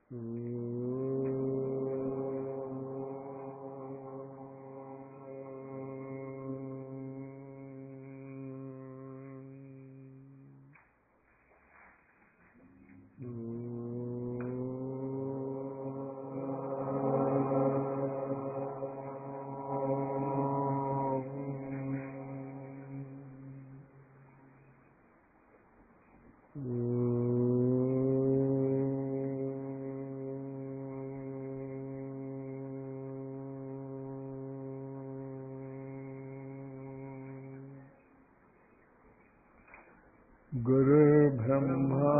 गुरुर्ब्रह्मा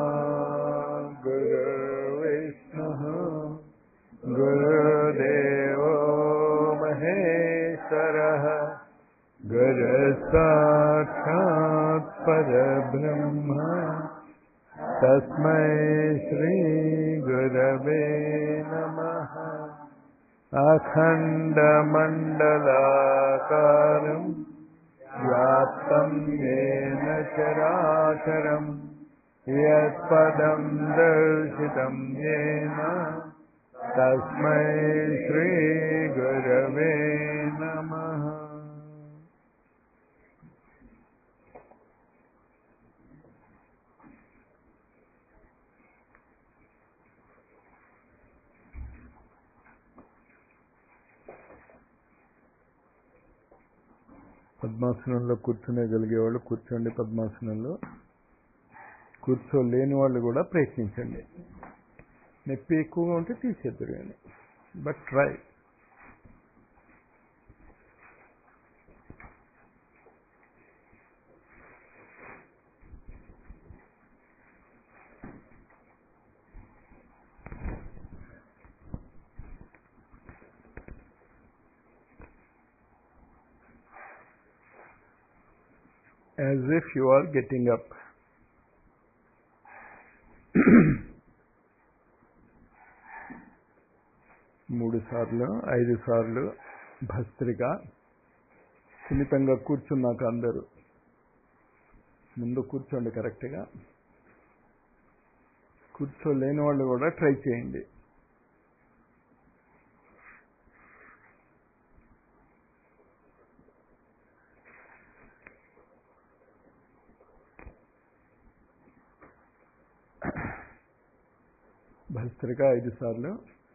गुरुर्विष्णुः गुरुदेवो महेश्वरः गुरुसाक्षात् परब्रह्म तस्मै श्रीगुरवे नमः अखण्डमण्डलाकारम् व्याप्तं येन चराचरम् यत्पदं दर्शितं येन तस्मै श्रीगुरवे नमः పద్మాసనంలో కూర్చునేగలిగేవాళ్ళు కూర్చోండి పద్మాసనంలో కూర్చోలేని వాళ్ళు కూడా ప్రయత్నించండి నొప్పి ఎక్కువగా ఉంటే తీసేద్దరు కానీ but try as if you are getting up. మూడు సార్లు ఐదు సార్లు భస్త్రిక సున్నితంగా కూర్చున్నాక అందరూ ముందు కూర్చోండి కరెక్ట్గా కూర్చోలేని వాళ్ళు కూడా ట్రై చేయండి భస్త్రిక ఐదు సార్లు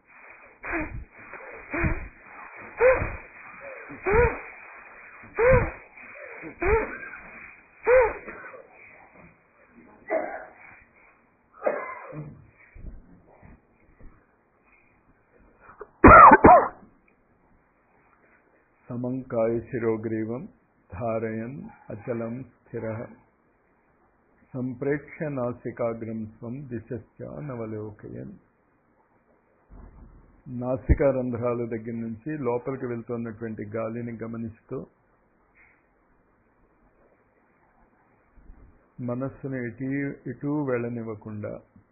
సమం కాయ శిరోగ్రీవం ధారయన్ అచలం స్థిర సంప్రేక్ష్య నాసికాగ్రం స్వం దిశశ్చ నవలోకయన్ నాసికా రంధ్రాల దగ్గర నుంచి లోపలికి వెళ్తున్నటువంటి గాలిని గమనిస్తూ మనస్సును ఇటు ఇటు వెళ్ళనివ్వకుండా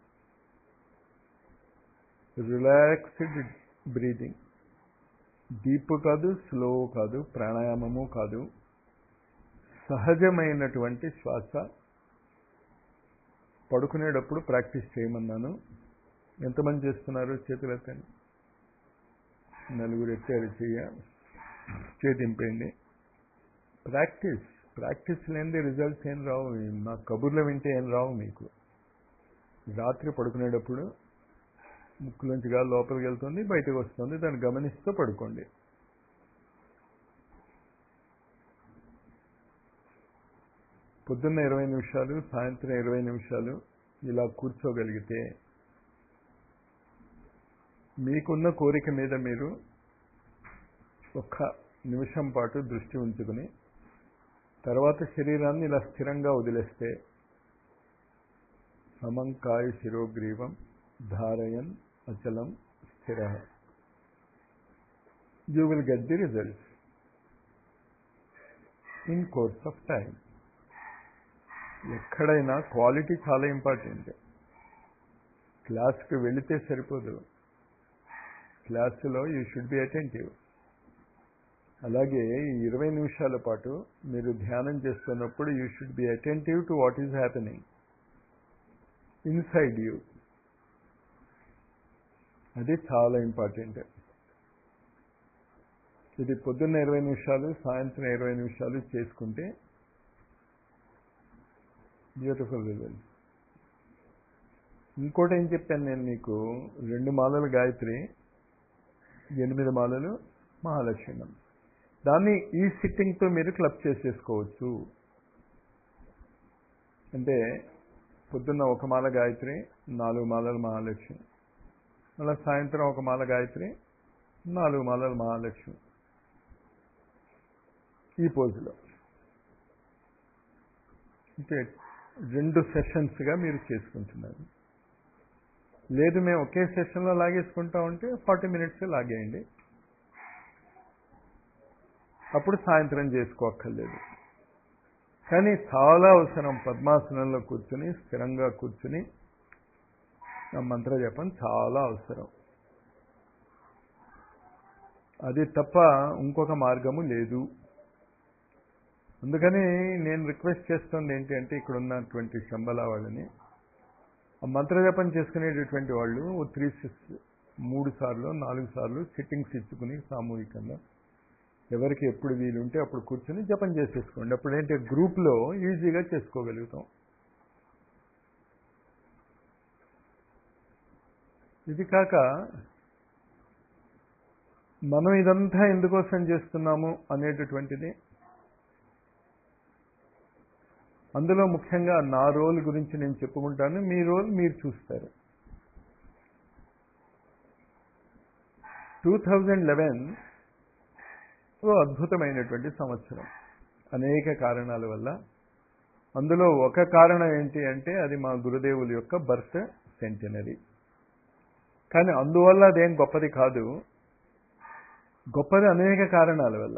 రిలాక్స్డ్ బ్రీదింగ్ డీప్ కాదు స్లో కాదు ప్రాణాయామము కాదు సహజమైనటువంటి శ్వాస పడుకునేటప్పుడు ప్రాక్టీస్ చేయమన్నాను ఎంతమంది చేస్తున్నారు చేతులు ఎత్తండి నలుగురు ఎత్తారు చెయ్య చేతింపేయండి ప్రాక్టీస్ ప్రాక్టీస్ లేనిది రిజల్ట్స్ ఏం రావు మా కబుర్లు వింటే ఏం రావు మీకు రాత్రి పడుకునేటప్పుడు ముక్కులోంచి గాలి లోపలికి వెళ్తుంది బయటకు వస్తుంది దాన్ని గమనిస్తూ పడుకోండి పొద్దున్న ఇరవై నిమిషాలు సాయంత్రం ఇరవై నిమిషాలు ఇలా కూర్చోగలిగితే మీకున్న కోరిక మీద మీరు ఒక్క నిమిషం పాటు దృష్టి ఉంచుకుని తర్వాత శరీరాన్ని ఇలా స్థిరంగా వదిలేస్తే సమంకాయ శిరోగ్రీవం ధారయన్ అచలం స్థిర you will get the results in course of time ఎక్కడైనా క్వాలిటీ చాలా ఇంపార్టెంట్ క్లాస్కి వెళితే సరిపోదు క్లాసులో యూ షుడ్ బి అటెంటివ్ అలాగే ఈ ఇరవై నిమిషాల పాటు మీరు ధ్యానం చేస్తున్నప్పుడు you should be attentive to what is happening inside you అది చాలా ఇంపార్టెంట్ ఇది పొద్దున్న ఇరవై నిమిషాలు సాయంత్రం ఇరవై నిమిషాలు చేసుకుంటే బ్యూటిఫుల్ రిజల్ట్ ఇంకోటి ఏం చెప్పాను నేను మీకు రెండు మాలలు గాయత్రి ఎనిమిది మాలలు మహాలక్ష్మణం దాన్ని ఈ సిట్టింగ్తో మీరు క్లబ్ చేసేసుకోవచ్చు అంటే పొద్దున్న ఒక మాల గాయత్రి నాలుగు మాలలు మహాలక్ష్మి మళ్ళీ సాయంత్రం ఒక మాల గాయత్రి నాలుగు మాలలు మహాలక్ష్మి ఈ పోజులో అంటే రెండు సెషన్స్గా మీరు చేసుకుంటున్నారు లేదు మేము ఒకే సెషన్లో లాగేసుకుంటా ఉంటే ఫార్టీ మినిట్స్ లాగేయండి అప్పుడు సాయంత్రం చేసుకోక్కర్లేదు కానీ చాలా అవసరం పద్మాసనంలో కూర్చుని స్థిరంగా కూర్చుని ఆ మంత్ర జపం చాలా అవసరం అది తప్ప ఇంకొక మార్గము లేదు అందుకని నేను రిక్వెస్ట్ చేస్తుంది ఏంటి అంటే ఇక్కడ ఉన్నటువంటి శంబల వాళ్ళని ఆ మంత్రజపం చేసుకునేటటువంటి వాళ్ళు ఓ త్రీ సిక్స్ మూడు సార్లు నాలుగు సార్లు సిట్టింగ్స్ ఇచ్చుకుని సామూహికంగా ఎవరికి ఎప్పుడు వీలుంటే అప్పుడు కూర్చొని జపం చేసేసుకోండి అప్పుడు ఏంటి గ్రూప్లో ఈజీగా చేసుకోగలుగుతాం ఇది కాక మనం ఇదంతా ఎందుకోసం చేస్తున్నాము అనేటటువంటిది అందులో ముఖ్యంగా నా రోల్ గురించి నేను చెప్పుకుంటాను మీ రోల్ మీరు చూస్తారు టూ థౌజండ్ లెవెన్ ఓ అద్భుతమైనటువంటి సంవత్సరం అనేక కారణాల వల్ల అందులో ఒక కారణం ఏంటి అంటే అది మా గురుదేవుల యొక్క బర్త్ సెంటినరీ కానీ అందువల్ల అదేం గొప్పది కాదు గొప్పది అనేక కారణాల వల్ల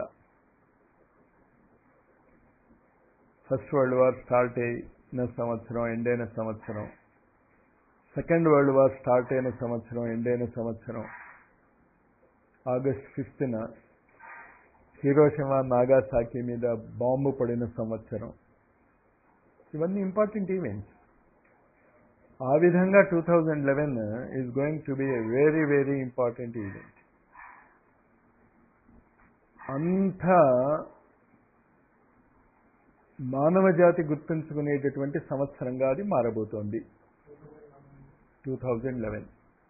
ఫస్ట్ వరల్డ్ వార్ స్టార్ట్ అయిన సంవత్సరం ఎండ్ అయిన సంవత్సరం సెకండ్ వరల్డ్ వార్ స్టార్ట్ అయిన సంవత్సరం ఎండ్ అయిన సంవత్సరం ఆగస్ట్ ఫిఫ్త్న హీరోషిమా నాగాసాకి మీద బాంబు పడిన సంవత్సరం ఇవన్నీ ఇంపార్టెంట్ ఈవెంట్స్ ఆ విధంగా two thousand eleven is going to be a very very important event అంత మానవ జాతి గుర్తుంచుకునేటటువంటి సంవత్సరంగా అది మారబోతోంది two thousand eleven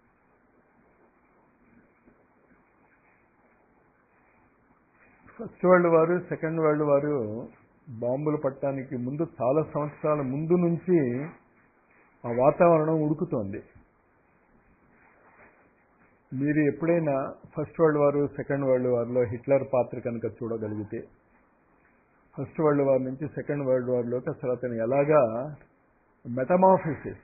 first world war second world war బాంబులు పట్టడానికి ముందు చాలా సంవత్సరాల ముందు నుంచి ఆ వాతావరణం ఉడుకుతోంది మీరు ఎప్పుడైనా first world war second world వార్లో హిట్లర్ పాత్ర కనుక చూడగలిగితే ఫస్ట్ వరల్డ్ వార్ నుంచి సెకండ్ వరల్డ్ వార్లోకి అసలు అతను ఎలాగా మెటమాఫిసిస్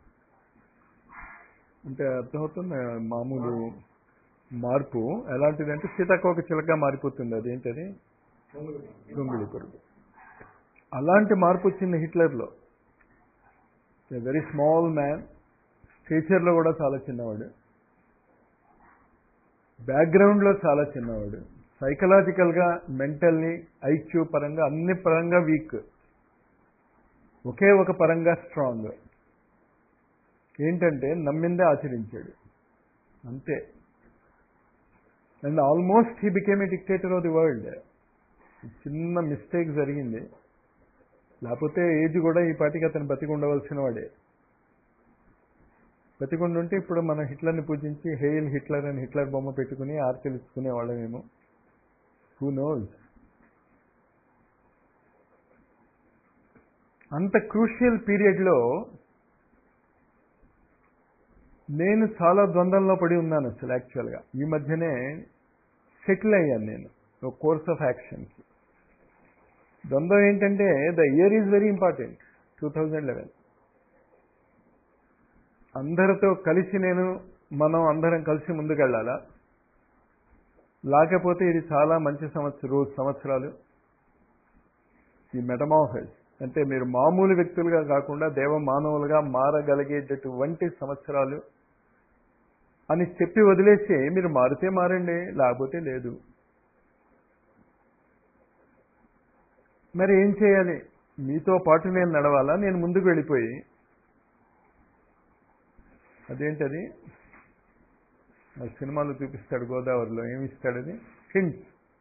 అంటే అర్థమవుతుంది మామూలు మార్పు ఎలాంటిదంటే సీతాకోక చిలక మారిపోతుంది అదేంటది గొంగుళి పురుగు అలాంటి మార్పు వచ్చింది హిట్లర్లో వెరీ స్మాల్ మ్యాన్ స్టేచర్లో కూడా చాలా చిన్నవాడు బ్యాక్గ్రౌండ్లో చాలా చిన్నవాడు సైకలాజికల్గా మెంటల్లీ ఐక్యూ పరంగా అన్ని పరంగా వీక్ ఒకే ఒక పరంగా స్ట్రాంగ్ ఏంటంటే నమ్మిందే ఆచరించాడు అంతే and almost he became a dictator of the world చిన్న మిస్టేక్ జరిగింది లేకపోతే ఏజ్ కూడా ఈ పాటికి అతను బతికి ఉండవలసిన వాడే బతికుండుంటే ఇప్పుడు మనం హిట్లర్ని పూజించి హెయిల్ హిట్లర్ అని హిట్లర్ బొమ్మ పెట్టుకుని ఆర్తీలు ఇచ్చుకునే వాళ్ళమేమో హూ నోస్ అంత క్రూషియల్ పీరియడ్లో నేను చాలా ద్వంద్వంలో పడి ఉన్నాను అసలు యాక్చువల్గా ఈ మధ్యనే సెటిల్ అయ్యాను నేను ఒక కోర్స్ ఆఫ్ యాక్షన్స్ ద్వంద్వం ఏంటంటే the year is very important two thousand eleven అందరితో కలిసి నేను మనం అందరం కలిసి ముందుకెళ్ళాలా లేకపోతే ఇది చాలా మంచి సంవత్సరం రోజు సంవత్సరాలు ఈ మెటమాఫైజ్ అంటే మీరు మామూలు వ్యక్తులుగా కాకుండా దేవ మానవులుగా మారగలిగేటటువంటి సంవత్సరాలు అని చెప్పి వదిలేసి మీరు మారితే మారండి లేకపోతే లేదు మరి ఏం చేయాలి మీతో పాటు నేను నడవాలా నేను ముందుకు వెళ్ళిపోయి అదేంటది ఆ సినిమాలో చూపిస్తాడు గోదావరిలో ఏమి ఇస్తాడని హింట్స్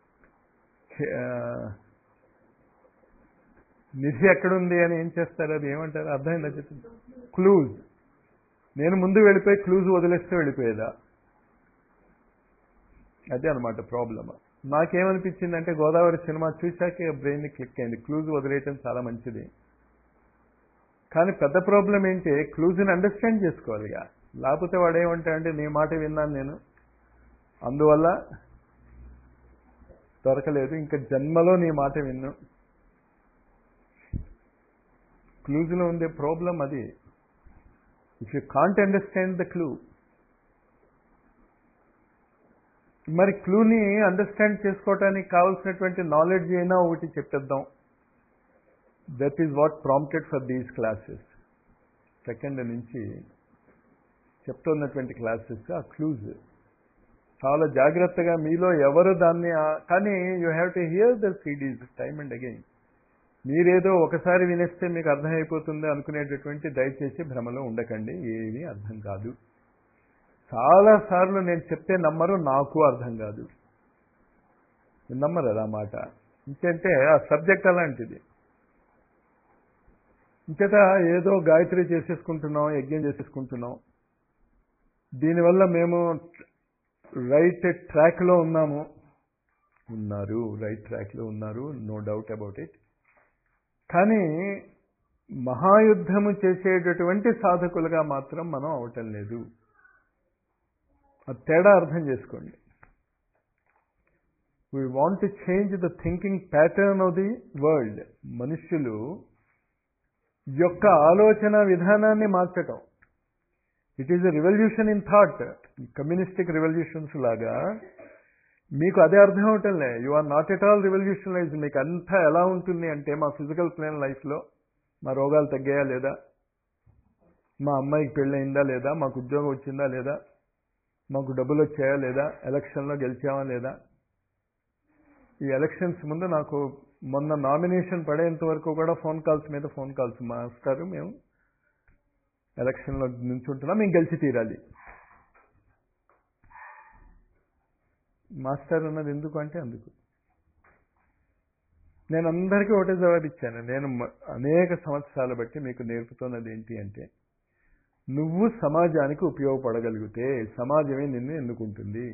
నిధి ఎక్కడుంది అని ఏం చేస్తారు అది ఏమంటారు అర్థమైందా చెప్పింది క్లూజ్ నేను ముందు వెళ్ళిపోయి క్లూజ్ వదిలేస్తే వెళ్ళిపోయేదా అదే అనమాట ప్రాబ్లమ్ నాకేమనిపించిందంటే గోదావరి సినిమా చూశాకే బ్రెయిన్ క్లిక్ అయింది క్లూజ్ వదిలేయటం చాలా మంచిది కానీ పెద్ద ప్రాబ్లం ఏంటి క్లూజ్ని అండర్స్టాండ్ చేసుకోవాలి ఇక లేకపోతే వాడు ఏమంటాడంటే నీ మాట విన్నాను నేను అందువల్ల దొరకలేదు ఇంకా జన్మలో నీ మాట విన్ను క్లూజ్లో ఉండే ప్రాబ్లం అది if you can't understand the clue మరి క్లూని అండర్స్టాండ్ చేసుకోవటానికి కావాల్సినటువంటి నాలెడ్జ్ అయినా ఒకటి చెప్పేద్దాం that is what prompted for these classes second నుంచి చెప్తున్నటువంటి క్లాసెస్ ఆ క్లూజ్ చాలా జాగ్రత్తగా మీలో ఎవరు దాన్ని కానీ you have to hear the CDs time and again మీరేదో ఒకసారి వినేస్తే మీకు అర్థమైపోతుంది అనుకునేటటువంటి దయచేసి భ్రమలో ఉండకండి ఏమీ అర్థం కాదు చాలా సార్లు నేను చెప్తే నమ్మరు నాకు అర్థం కాదు నమ్మరు అదా మాట ఇంకంటే ఆ సబ్జెక్ట్ అలాంటిది ఇంకట ఏదో గాయత్రి చేసేసుకుంటున్నాం యజ్ఞం చేసేసుకుంటున్నాం దీనివల్ల మేము రైట్ ట్రాక్లో ఉన్నాము ఉన్నారు రైట్ ట్రాక్లో ఉన్నారు నో డౌట్ అబౌట్ ఇట్ కానీ మహాయుద్ధము చేసేటటువంటి సాధకులుగా మాత్రం మనం అవటం లేదు ఆ తేడా అర్థం చేసుకోండి we want to change the thinking pattern of the world మనుష్యులు యొక్క ఆలోచన విధానాన్ని మార్చటం it is a revolution in thought communistic revolutions లాగా మీకు అదే అర్థం అవటంలే you are not at all revolutionalize మీకు అంతా ఎలా ఉంటుంది అంటే మా ఫిజికల్ ప్లేన్ లైఫ్లో మా రోగాలు తగ్గాయా లేదా మా అమ్మాయికి పెళ్ళయిందా లేదా మాకు ఉద్యోగం వచ్చిందా లేదా మాకు డబ్బులు వచ్చాయా లేదా ఎలక్షన్లో గెలిచామా లేదా ఈ ఎలక్షన్స్ ముందు నాకు మొన్న నామినేషన్ పడేంత వరకు కూడా ఫోన్ కాల్స్ మీద ఫోన్ కాల్స్ మాస్టారు మేము ఎలక్షన్లో నుంచుంటున్నాం మేము గెలిచి తీరాలి మాస్టర్ అన్నది ఎందుకు అంటే అందుకు నేను అందరికీ ఒకటే జవాబు ఇచ్చాను నేను అనేక సంవత్సరాలు బట్టి మీకు నేర్పుతున్నది ఏంటి అంటే నువ్వు సమాజానికి ఉపయోగపడగలిగితే సమాజమే నిన్ను ఎన్నుకుంటుంది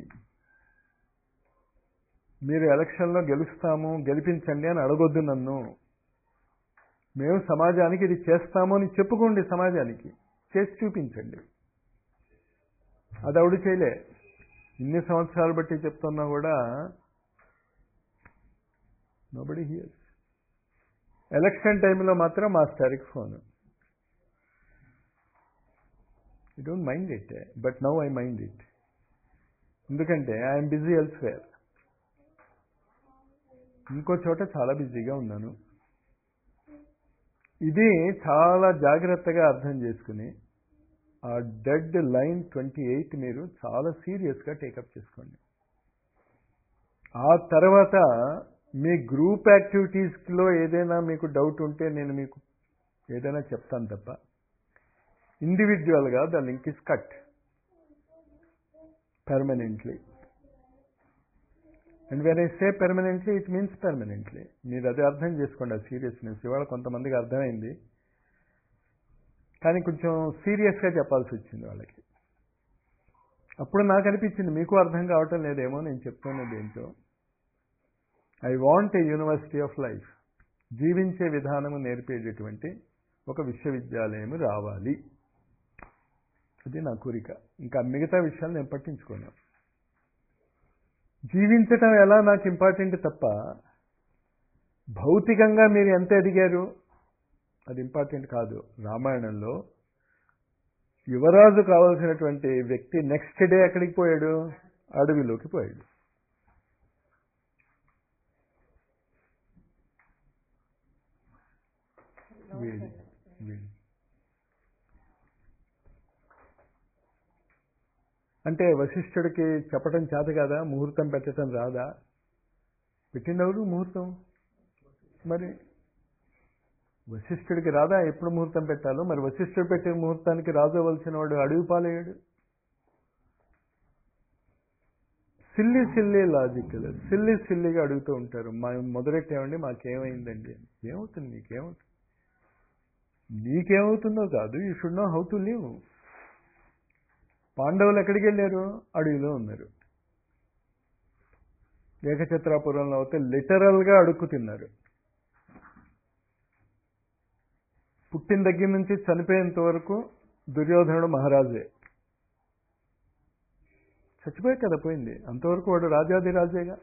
మీరు ఎలక్షన్లో గెలుస్తాము గెలిపించండి అని అడగొద్దు నన్ను మేము సమాజానికి ఇది చేస్తాము అని చెప్పుకోండి సమాజానికి చేసి చూపించండి అది అవుడు చేయలే ఇన్ని సంవత్సరాలు బట్టి చెప్తున్నా కూడా నోబడి హియర్స్ ఎలక్షన్ టైంలో మాత్రం మాస్టర్కి phone I don't mind it but now I mind it ఎందుకంటే ఐఎమ్ బిజీ ఎల్స్వేర్ ఇంకో చోట చాలా బిజీగా ఉన్నాను ఇది చాలా జాగ్రత్తగా అర్థం చేసుకుని ఆ డెడ్ లైన్ ట్వంటీ ఎయిట్ మీరు చాలా సీరియస్గా టేకప్ చేసుకోండి ఆ తర్వాత మీ గ్రూప్ యాక్టివిటీస్లో ఏదైనా మీకు డౌట్ ఉంటే నేను మీకు ఏదైనా చెప్తాను తప్ప ఇండివిజువల్గా the link is cut permanently and when I say permanently it means permanently మీరు అదే అర్థం చేసుకోండి ఆ సీరియస్నెస్ ఇవాళ కొంతమందికి అర్థమైంది కానీ కొంచెం సీరియస్గా చెప్పాల్సి వచ్చింది వాళ్ళకి అప్పుడు నాకు అనిపించింది మీకు అర్థం కావటం లేదేమో నేను చెప్తున్నది ఏంటో I want a university of life జీవించే విధానము నేర్పేటటువంటి ఒక విశ్వవిద్యాలయం రావాలి అది నా కోరిక ఇంకా మిగతా విషయాలు నేను పట్టించుకోను జీవించటం ఎలా నాకు ఇంపార్టెంట్ తప్ప భౌతికంగా మీరు ఎంత ఎదిగారు అది ఇంపార్టెంట్ కాదు రామాయణంలో యువరాజు కావలసినటువంటి వ్యక్తి నెక్స్ట్ డే ఎక్కడికి పోయాడు అడవిలోకి పోయాడు వీడి వీడి అంటే వశిష్ఠుడికి చెప్పడం చేత కదా ముహూర్తం పెట్టడం రాదా పెట్టినవరు ముహూర్తం మరి వశిష్ఠుడికి రాదా ఎప్పుడు ముహూర్తం పెట్టాలో మరి వశిష్ఠుడు పెట్టిన ముహూర్తానికి రాజు అవ్వాల్సిన వాడు అడవి పాలయ్యాడు సిల్లి సిల్లి లాజికల్ సిల్లి సిల్లిగా అడుగుతూ ఉంటారు మా మొదలెట్టామండి మాకేమైందండి ఏమవుతుంది నీకేమవుతుంది నీకేమవుతుందో కాదు you should know how to live పాండవులు ఎక్కడికి వెళ్ళారు అడవిలో ఉన్నారు ఏకఛత్రాపురంలో అయితే లిటరల్గా అడుక్కు తిన్నారు పుట్టిన దగ్గర నుంచి చనిపోయేంత వరకు దుర్యోధనుడు మహారాజే చచ్చిపోయే కదా పోయింది అంతవరకు వాడు రాజాది రాజేగా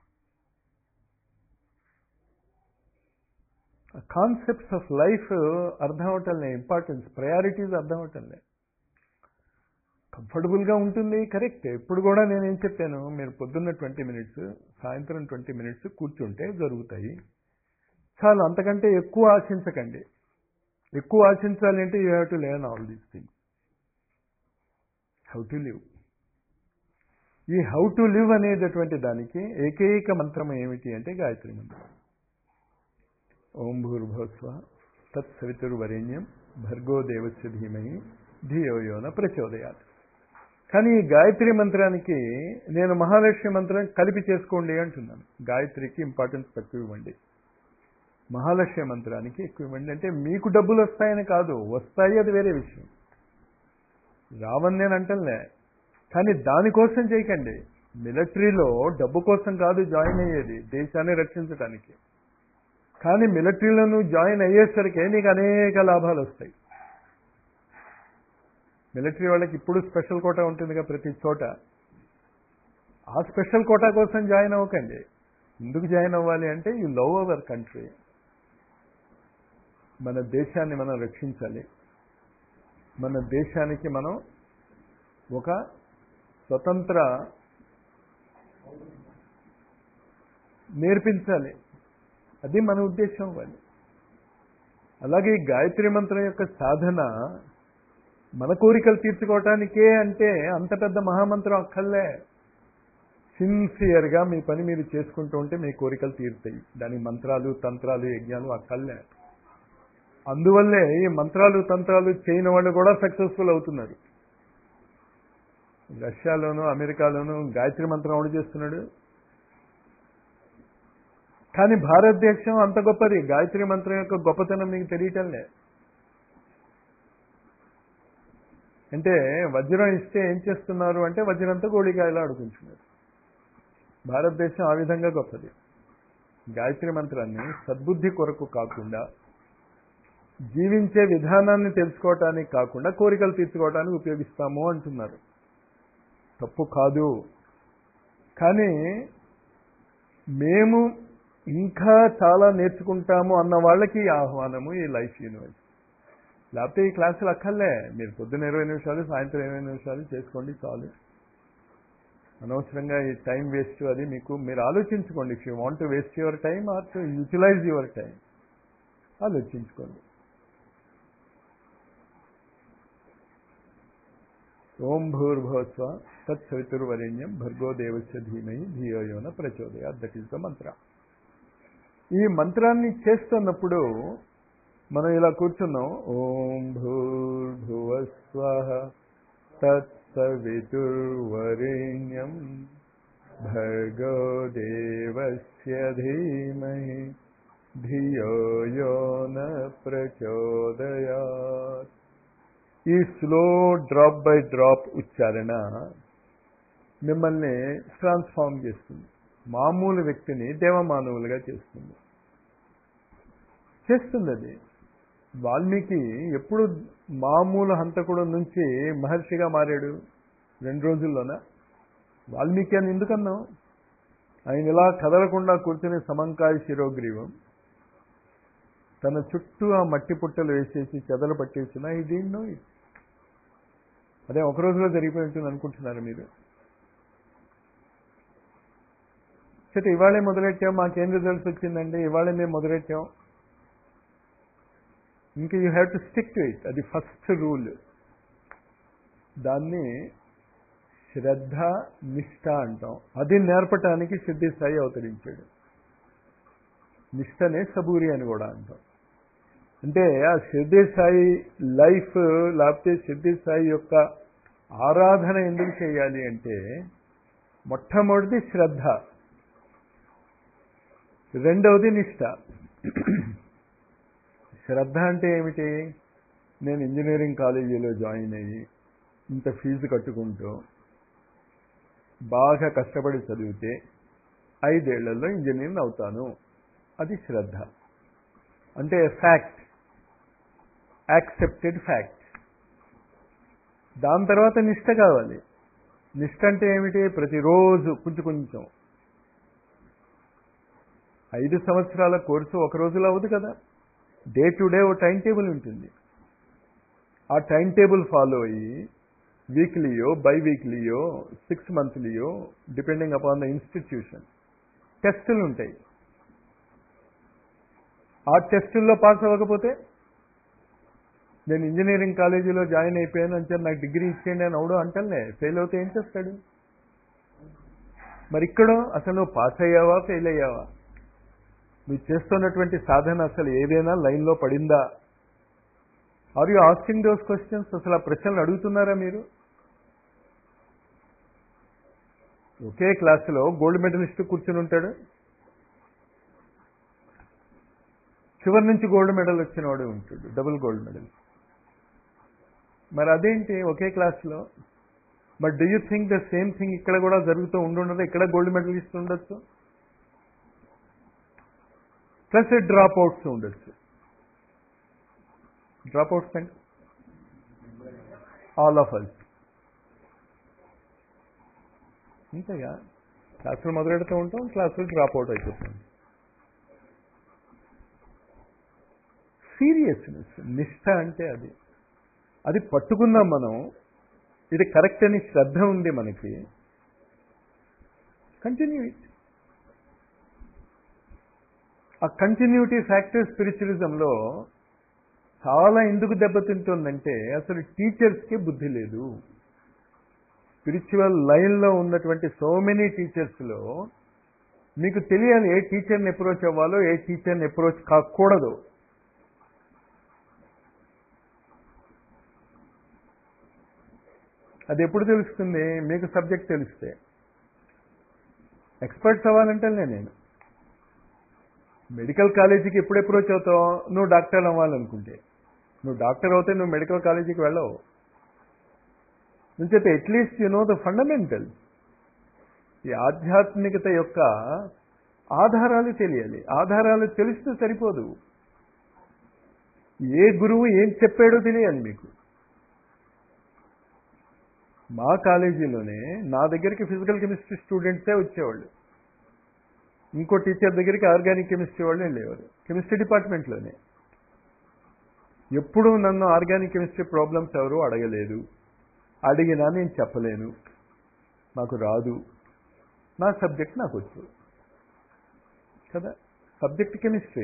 కాన్సెప్ట్స్ ఆఫ్ లైఫ్ అర్థం అవటంలే ఇంపార్టెన్స్ ప్రయారిటీస్ అర్థం అవటంలే కంఫర్టబుల్గా ఉంటుంది కరెక్ట్ ఇప్పుడు కూడా నేను ఏం చెప్పాను మీరు పొద్దున్న ట్వంటీ మినిట్స్ సాయంత్రం ట్వంటీ మినిట్స్ కూర్చుంటే జరుగుతాయి చాలు అంతకంటే ఎక్కువ ఆశించకండి ఎక్కువ ఆశించాలి అంటే you have to learn all these things how to live ఈ హౌ టు లివ్ అనేటటువంటి దానికి ఏకైక మంత్రం ఏమిటి అంటే గాయత్రి మంత్రం ఓం భూర్భవస్వ తత్సవితుర్వరేణ్యం భర్గో దేవస్య ధీమహి ధియో యోన ప్రచోదయాత్ కానీ ఈ గాయత్రి మంత్రానికి నేను మహాలక్ష్మి మంత్రం కలిపి చేసుకోండి అంటున్నాను గాయత్రికి ఇంపార్టెన్స్ తక్కువ ఇవ్వండి మహాలక్ష్మి మంత్రానికి ఎక్కువ ఇవ్వండి అంటే మీకు డబ్బులు వస్తాయని కాదు వస్తాయి అది వేరే విషయం రావని నేను అంటలే కానీ దానికోసం చేయకండి మిలిటరీలో డబ్బు కోసం కాదు జాయిన్ అయ్యేది దేశాన్ని రక్షించడానికి కానీ మిలిటరీలో నువ్వు జాయిన్ అయ్యేసరికి నీకు అనేక లాభాలు వస్తాయి మిలిటరీ వాళ్ళకి ఇప్పుడు స్పెషల్ కోటా ఉంటుందిగా ప్రతి చోట ఆ స్పెషల్ కోటా కోసం జాయిన్ అవ్వకండి ఎందుకు జాయిన్ అవ్వాలి అంటే యూ లవ్ అవర్ కంట్రీ మన దేశాన్ని మనం రక్షించాలి మన దేశానికి మనం ఒక స్వతంత్ర నేర్పించాలి అది మన ఉద్దేశం అవ్వాలి అలాగే ఈ గాయత్రి మంత్రం యొక్క సాధన మన కోరికలు తీర్చుకోవటానికే అంటే అంత పెద్ద మహామంత్రం అక్కర్లే సిన్సియర్గా మీ పని మీరు చేసుకుంటూ ఉంటే మీ కోరికలు తీరుతాయి దాని మంత్రాలు తంత్రాలు యజ్ఞాలు అక్కర్లే అందువల్లే ఈ మంత్రాలు తంత్రాలు చేయని వాళ్ళు కూడా సక్సెస్ఫుల్ అవుతున్నారు రష్యాలోను అమెరికాలోను గాయత్రి మంత్రం అమలు చేస్తున్నాడు కానీ భారతదేశం అంత గొప్పది గాయత్రి మంత్రం యొక్క గొప్పతనం మీకు తెలియటంలే అంటే వజ్రం ఇస్తే ఏం చేస్తున్నారు అంటే వజ్రంతో గోళికాయలు ఆడుకుంటున్నారు భారతదేశం ఆ విధంగా గొప్పది గాయత్రి మంత్రాన్ని సద్బుద్ధి కొరకు కాకుండా జీవించే విధానాన్ని తెలుసుకోవటానికి కాకుండా కోరికలు తీర్చుకోవటానికి ఉపయోగిస్తాము అంటున్నారు తప్పు కాదు కానీ మేము ఇంకా చాలా నేర్చుకుంటాము అన్న వాళ్ళకి ఈ ఆహ్వానము ఈ లైఫ్ యూనివర్సిటీ లేకపోతే ఈ క్లాసులు అక్కర్లే మీరు పొద్దున్న ఇరవై నిమిషాలు సాయంత్రం ఇరవై నిమిషాలు చేసుకోండి చాలు అనవసరంగా ఈ టైం వేస్ట్ అది మీకు మీరు ఆలోచించుకోండి if you want to waste your time or to utilise your time ఆలోచించుకోండి ఓం భూర్భవస్వ తత్సవితుర్వరేణ్యం భర్గో దేవస్య ధీమహి ధియోయోన ప్రచోదయ దట్ ఈస్ ద మంత్ర ఈ మంత్రాన్ని చేస్తున్నప్పుడు మనం ఇలా కూర్చున్నాం ఓం భూర్భువస్వ తత్సవితుర్వరేణ్యం భర్గో దేవస్య ధీమహి ధియో యో న ప్రచోదయాత్ ఈ స్లో డ్రాప్ బై డ్రాప్ ఉచ్చారణ మిమ్మల్ని ట్రాన్స్ఫార్మ్ చేస్తుంది మామూలు వ్యక్తిని దేవమానవులుగా చేస్తుంది చేస్తుంది అది వాల్మీకి ఎప్పుడు మామూలు హంతకుడు నుంచి మహర్షిగా మారాడు రెండు రోజుల్లోన వాల్మీకి అని ఎందుకన్నాం ఆయన ఇలా కదలకుండా కూర్చుని సమంకాయ శిరోగ్రీవం తన చుట్టూ ఆ మట్టి పుట్టలు వేసేసి చెదలు పట్టేసిన ఇది నో ఇట్ అదే ఒక రోజులో జరిగిపోయి ఉంటుంది అనుకుంటున్నారు మీరు చేత ఇవాళే మొదలెట్టాం మాకేం రిజల్ట్స్ వచ్చిందండి ఇవాళే మేము మొదలెట్టాం ఇంకా you have to stick to it అది ఫస్ట్ రూల్ దాన్ని శ్రద్ధ నిష్ఠ అంటాం అది నేర్పటానికి సిద్ధి సాయి అవతరించాడు నిష్టనే సబూరి అని కూడా అంటాం అంటే ఆ సిద్ధి సాయి లైఫ్ లేకపోతే సిద్ధి సాయి యొక్క ఆరాధన ఎందుకు చేయాలి అంటే మొట్టమొదటిది శ్రద్ధ రెండవది నిష్ట శ్రద్ధ అంటే ఏమిటి నేను ఇంజనీరింగ్ కాలేజీలో జాయిన్ అయ్యి ఇంత ఫీజు కట్టుకుంటూ బాగా కష్టపడి చదివితే ఐదేళ్లలో ఇంజనీరింగ్ అవుతాను అది శ్రద్ధ అంటే ఫ్యాక్ట్ యాక్సెప్టెడ్ ఫ్యాక్ట్ దాని తర్వాత నిష్ట కావాలి నిష్ట అంటే ఏమిటి ప్రతిరోజు కొంచెం కొంచెం ఐదు సంవత్సరాల కోర్సు ఒక రోజులో అవ్వదు కదా డే టు డే ఓ టైం టేబుల్ ఉంటుంది ఆ టైం టేబుల్ ఫాలో అయ్యి వీక్లీయో బై వీక్లీయో సిక్స్ మంత్లీయో డిపెండింగ్ అపాన్ ద ఇన్స్టిట్యూషన్ టెస్టులు ఉంటాయి ఆ టెస్టుల్లో పాస్ అవ్వకపోతే నేను ఇంజనీరింగ్ కాలేజీలో జాయిన్ అయిపోయాను అంటే నాకు డిగ్రీ ఇచ్చేయండి అని అవడం అంటలే ఫెయిల్ అవుతే ఏం చేస్తాడు మరి ఇక్కడ అసలు నువ్వు పాస్ అయ్యావా ఫెయిల్ అయ్యావా నువ్వు చేస్తున్నటువంటి సాధన అసలు ఏదైనా లైన్లో పడిందా are you asking those questions అసలు ఆ ప్రశ్నలు అడుగుతున్నారా మీరు ఒకే క్లాసులో గోల్డ్ మెడలిస్ట్ కూర్చుని ఉంటాడు చివరి నుంచి గోల్డ్ మెడల్ వచ్చిన వాడు ఉంటాడు డబుల్ గోల్డ్ మెడల్ మరి అదేంటి ఒకే క్లాస్లో but do you think the same thing ఇక్కడ కూడా జరుగుతూ ఉండుండదు ఇక్కడ గోల్డ్ మెడల్ ఇస్తూ ఉండొచ్చు ప్లస్ డ్రాప్ అవుట్స్ ఉండొచ్చు డ్రాప్ అవుట్స్ అంటే ఆల్ ఆఫ్ అల్స్ అంతేగా క్లాసులు మొదలెడుతూ ఉంటాం క్లాసులు డ్రాప్ అవుట్ అయిపోతాం సీరియస్నెస్ నిష్ఠ అంటే అది అది పట్టుకున్నాం మనం ఇది కరెక్ట్ అని శ్రద్ధ ఉంది మనకి కంటిన్యూ ఇట్ ఆ కంటిన్యూటీ ఫ్యాక్టర్ స్పిరిచువలిజంలో చాలా ఎందుకు దెబ్బతింటుందంటే అసలు టీచర్స్కి బుద్ధి లేదు స్పిరిచువల్ లైన్లో ఉన్నటువంటి సో మెనీ టీచర్స్లో మీకు తెలియాలి ఏ టీచర్ని అప్రోచ్ అవ్వాలో ఏ టీచర్ని అప్రోచ్ కాకూడదు అది ఎప్పుడు తెలుస్తుంది మీకు సబ్జెక్ట్ తెలిస్తే ఎక్స్పర్ట్స్ అవ్వాలంటే నేను మెడికల్ కాలేజీకి ఎప్పుడు అప్రోచ్ అవుతావు నువ్వు డాక్టర్ అవ్వాలనుకుంటే నువ్వు డాక్టర్ అవుతే నువ్వు మెడికల్ కాలేజీకి వెళ్ళవు నుంచైతే at least you know the fundamental ఈ ఆధ్యాత్మికత యొక్క ఆధారాలు తెలియాలి ఆధారాలు తెలిస్తే సరిపోదు ఏ గురువు ఏం చెప్పాడో తెలియాలి మీకు మా కాలేజీలోనే నా దగ్గరికి ఫిజికల్ కెమిస్ట్రీ స్టూడెంట్సే వచ్చేవాళ్ళు ఇంకో టీచర్ దగ్గరికి ఆర్గానిక్ కెమిస్ట్రీ వాళ్ళు వెళ్ళేవారు కెమిస్ట్రీ డిపార్ట్మెంట్లోనే ఎప్పుడూ నన్ను ఆర్గానిక్ కెమిస్ట్రీ ప్రాబ్లమ్స్ ఎవరు అడగలేదు అడిగినా నేను చెప్పలేను నాకు రాదు నా సబ్జెక్ట్ నాకు వచ్చు కదా సబ్జెక్ట్ కెమిస్ట్రీ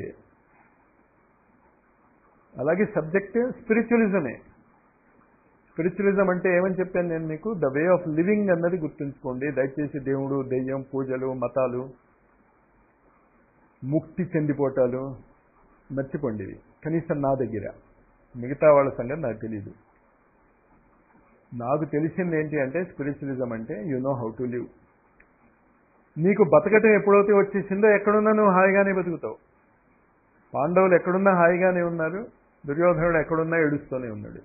అలాగే సబ్జెక్ట్ స్పిరిచువలిజమే స్పిరిచువలిజం అంటే ఏమని చెప్పాను నేను మీకు ద వే ఆఫ్ లివింగ్ అన్నది గుర్తుంచుకోండి దయచేసి దేవుడు దెయ్యం పూజలు మతాలు ముక్తి చెందిపోటాలు మర్చిపోండి ఇవి కనీసం నా దగ్గర మిగతా వాళ్ళ సంగతి నాకు తెలియదు నాకు తెలిసింది ఏంటి అంటే స్పిరిచువలిజం అంటే you know how to live నీకు బతకటం ఎప్పుడైతే వచ్చేసిందో ఎక్కడున్నా నువ్వు హాయిగానే బతుకుతావు పాండవులు ఎక్కడున్నా హాయిగానే ఉన్నారు దుర్యోధనుడు ఎక్కడున్నా ఏడుస్తూనే ఉన్నాడు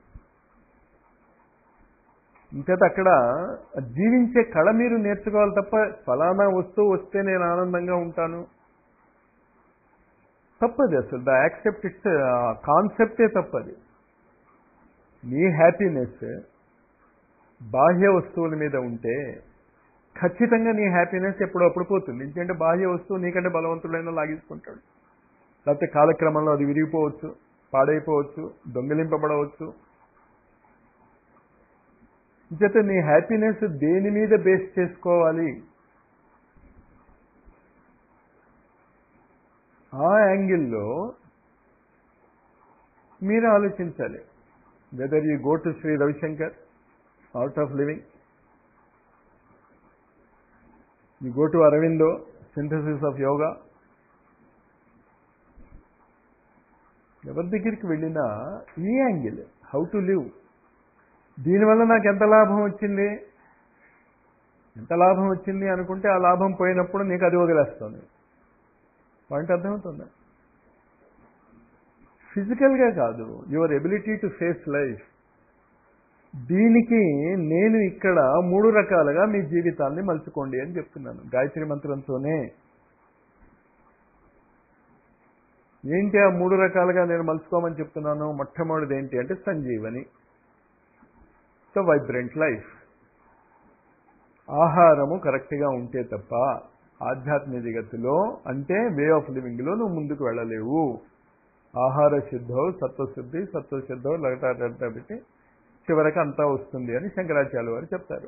ఇంకైతే అక్కడ జీవించే కళ మీరు నేర్చుకోవాలి తప్ప ఫలానా వస్తువు వస్తే నేను ఆనందంగా ఉంటాను తప్పది అసలు ద యాక్సెప్ట్ ఇట్స్ కాన్సెప్టే తప్పది నీ హ్యాపీనెస్ బాహ్య వస్తువుల మీద ఉంటే ఖచ్చితంగా నీ హ్యాపీనెస్ ఎప్పుడప్పుడు పోతుంది ఎందుకంటే బాహ్య వస్తువు నీకంటే బలవంతుడైనా లాగేసుకుంటాడు లేకపోతే కాలక్రమంలో అది విరిగిపోవచ్చు పాడైపోవచ్చు దొంగిలింపబడవచ్చు ఇంకైతే నీ హ్యాపీనెస్ దేని మీద బేస్ చేసుకోవాలి ఆ యాంగిల్లో మీరు ఆలోచించాలి whether you go to Shri Ravishankar art of living you go to Aurobindo synthesis of yoga ఎవరి దగ్గరికి వెళ్ళినా ఈ యాంగిల్ హౌ టు లివ్ దీనివల్ల నాకు ఎంత లాభం వచ్చింది ఎంత లాభం వచ్చింది అనుకుంటే ఆ లాభం పోయినప్పుడు నీకు అది వదిలేస్తుంది పాయింట్ అర్థమవుతుందా ఫిజికల్గా కాదు your ability to face life దీనికి నేను ఇక్కడ మూడు రకాలుగా మీ జీవితాన్ని మలుచుకోండి అని చెప్తున్నాను గాయత్రి మంత్రంతోనే ఏంటి ఆ మూడు రకాలుగా నేను మలుచుకోమని చెప్తున్నాను మొట్టమొదటిది ఏంటి అంటే సంజీవని సో వైబ్రెంట్ లైఫ్ ఆహారము కరెక్ట్గా ఉంటే తప్ప ఆధ్యాత్మికతలో అంటే వే ఆఫ్ లివింగ్లో నువ్వు ముందుకు వెళ్ళలేవు ఆహార శుద్ధం సత్వశుద్ధి సత్వశుద్ధం లగటాట పెట్టి చివరికి అంతా వస్తుంది అని శంకరాచార్య వారు చెప్తారు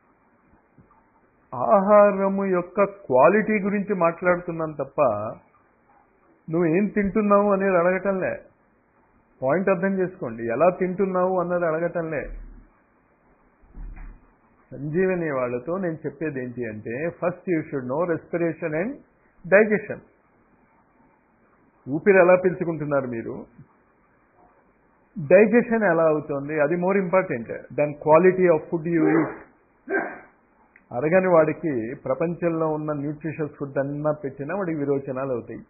ఆహారము యొక్క క్వాలిటీ గురించి మాట్లాడుతున్నాను తప్ప నువ్వు ఏం తింటున్నావు అనేది అడగటంలే పాయింట్ అర్థం చేసుకోండి ఎలా తింటున్నావు అన్నది అడగటంలే సంజీవని వాళ్ళతో నేను చెప్పేది ఏంటి అంటే first you should know respiration and digestion ఊపిరి ఎలా పీల్చుకుంటున్నారు మీరు డైజెషన్ ఎలా అవుతుంది అది మోర్ ఇంపార్టెంట్ దాని quality of food you eat అరగని వాడికి ప్రపంచంలో ఉన్న న్యూట్రిషస్ ఫుడ్ అన్నా పెట్టినా వాడికి విరోచనాలు అవుతాయి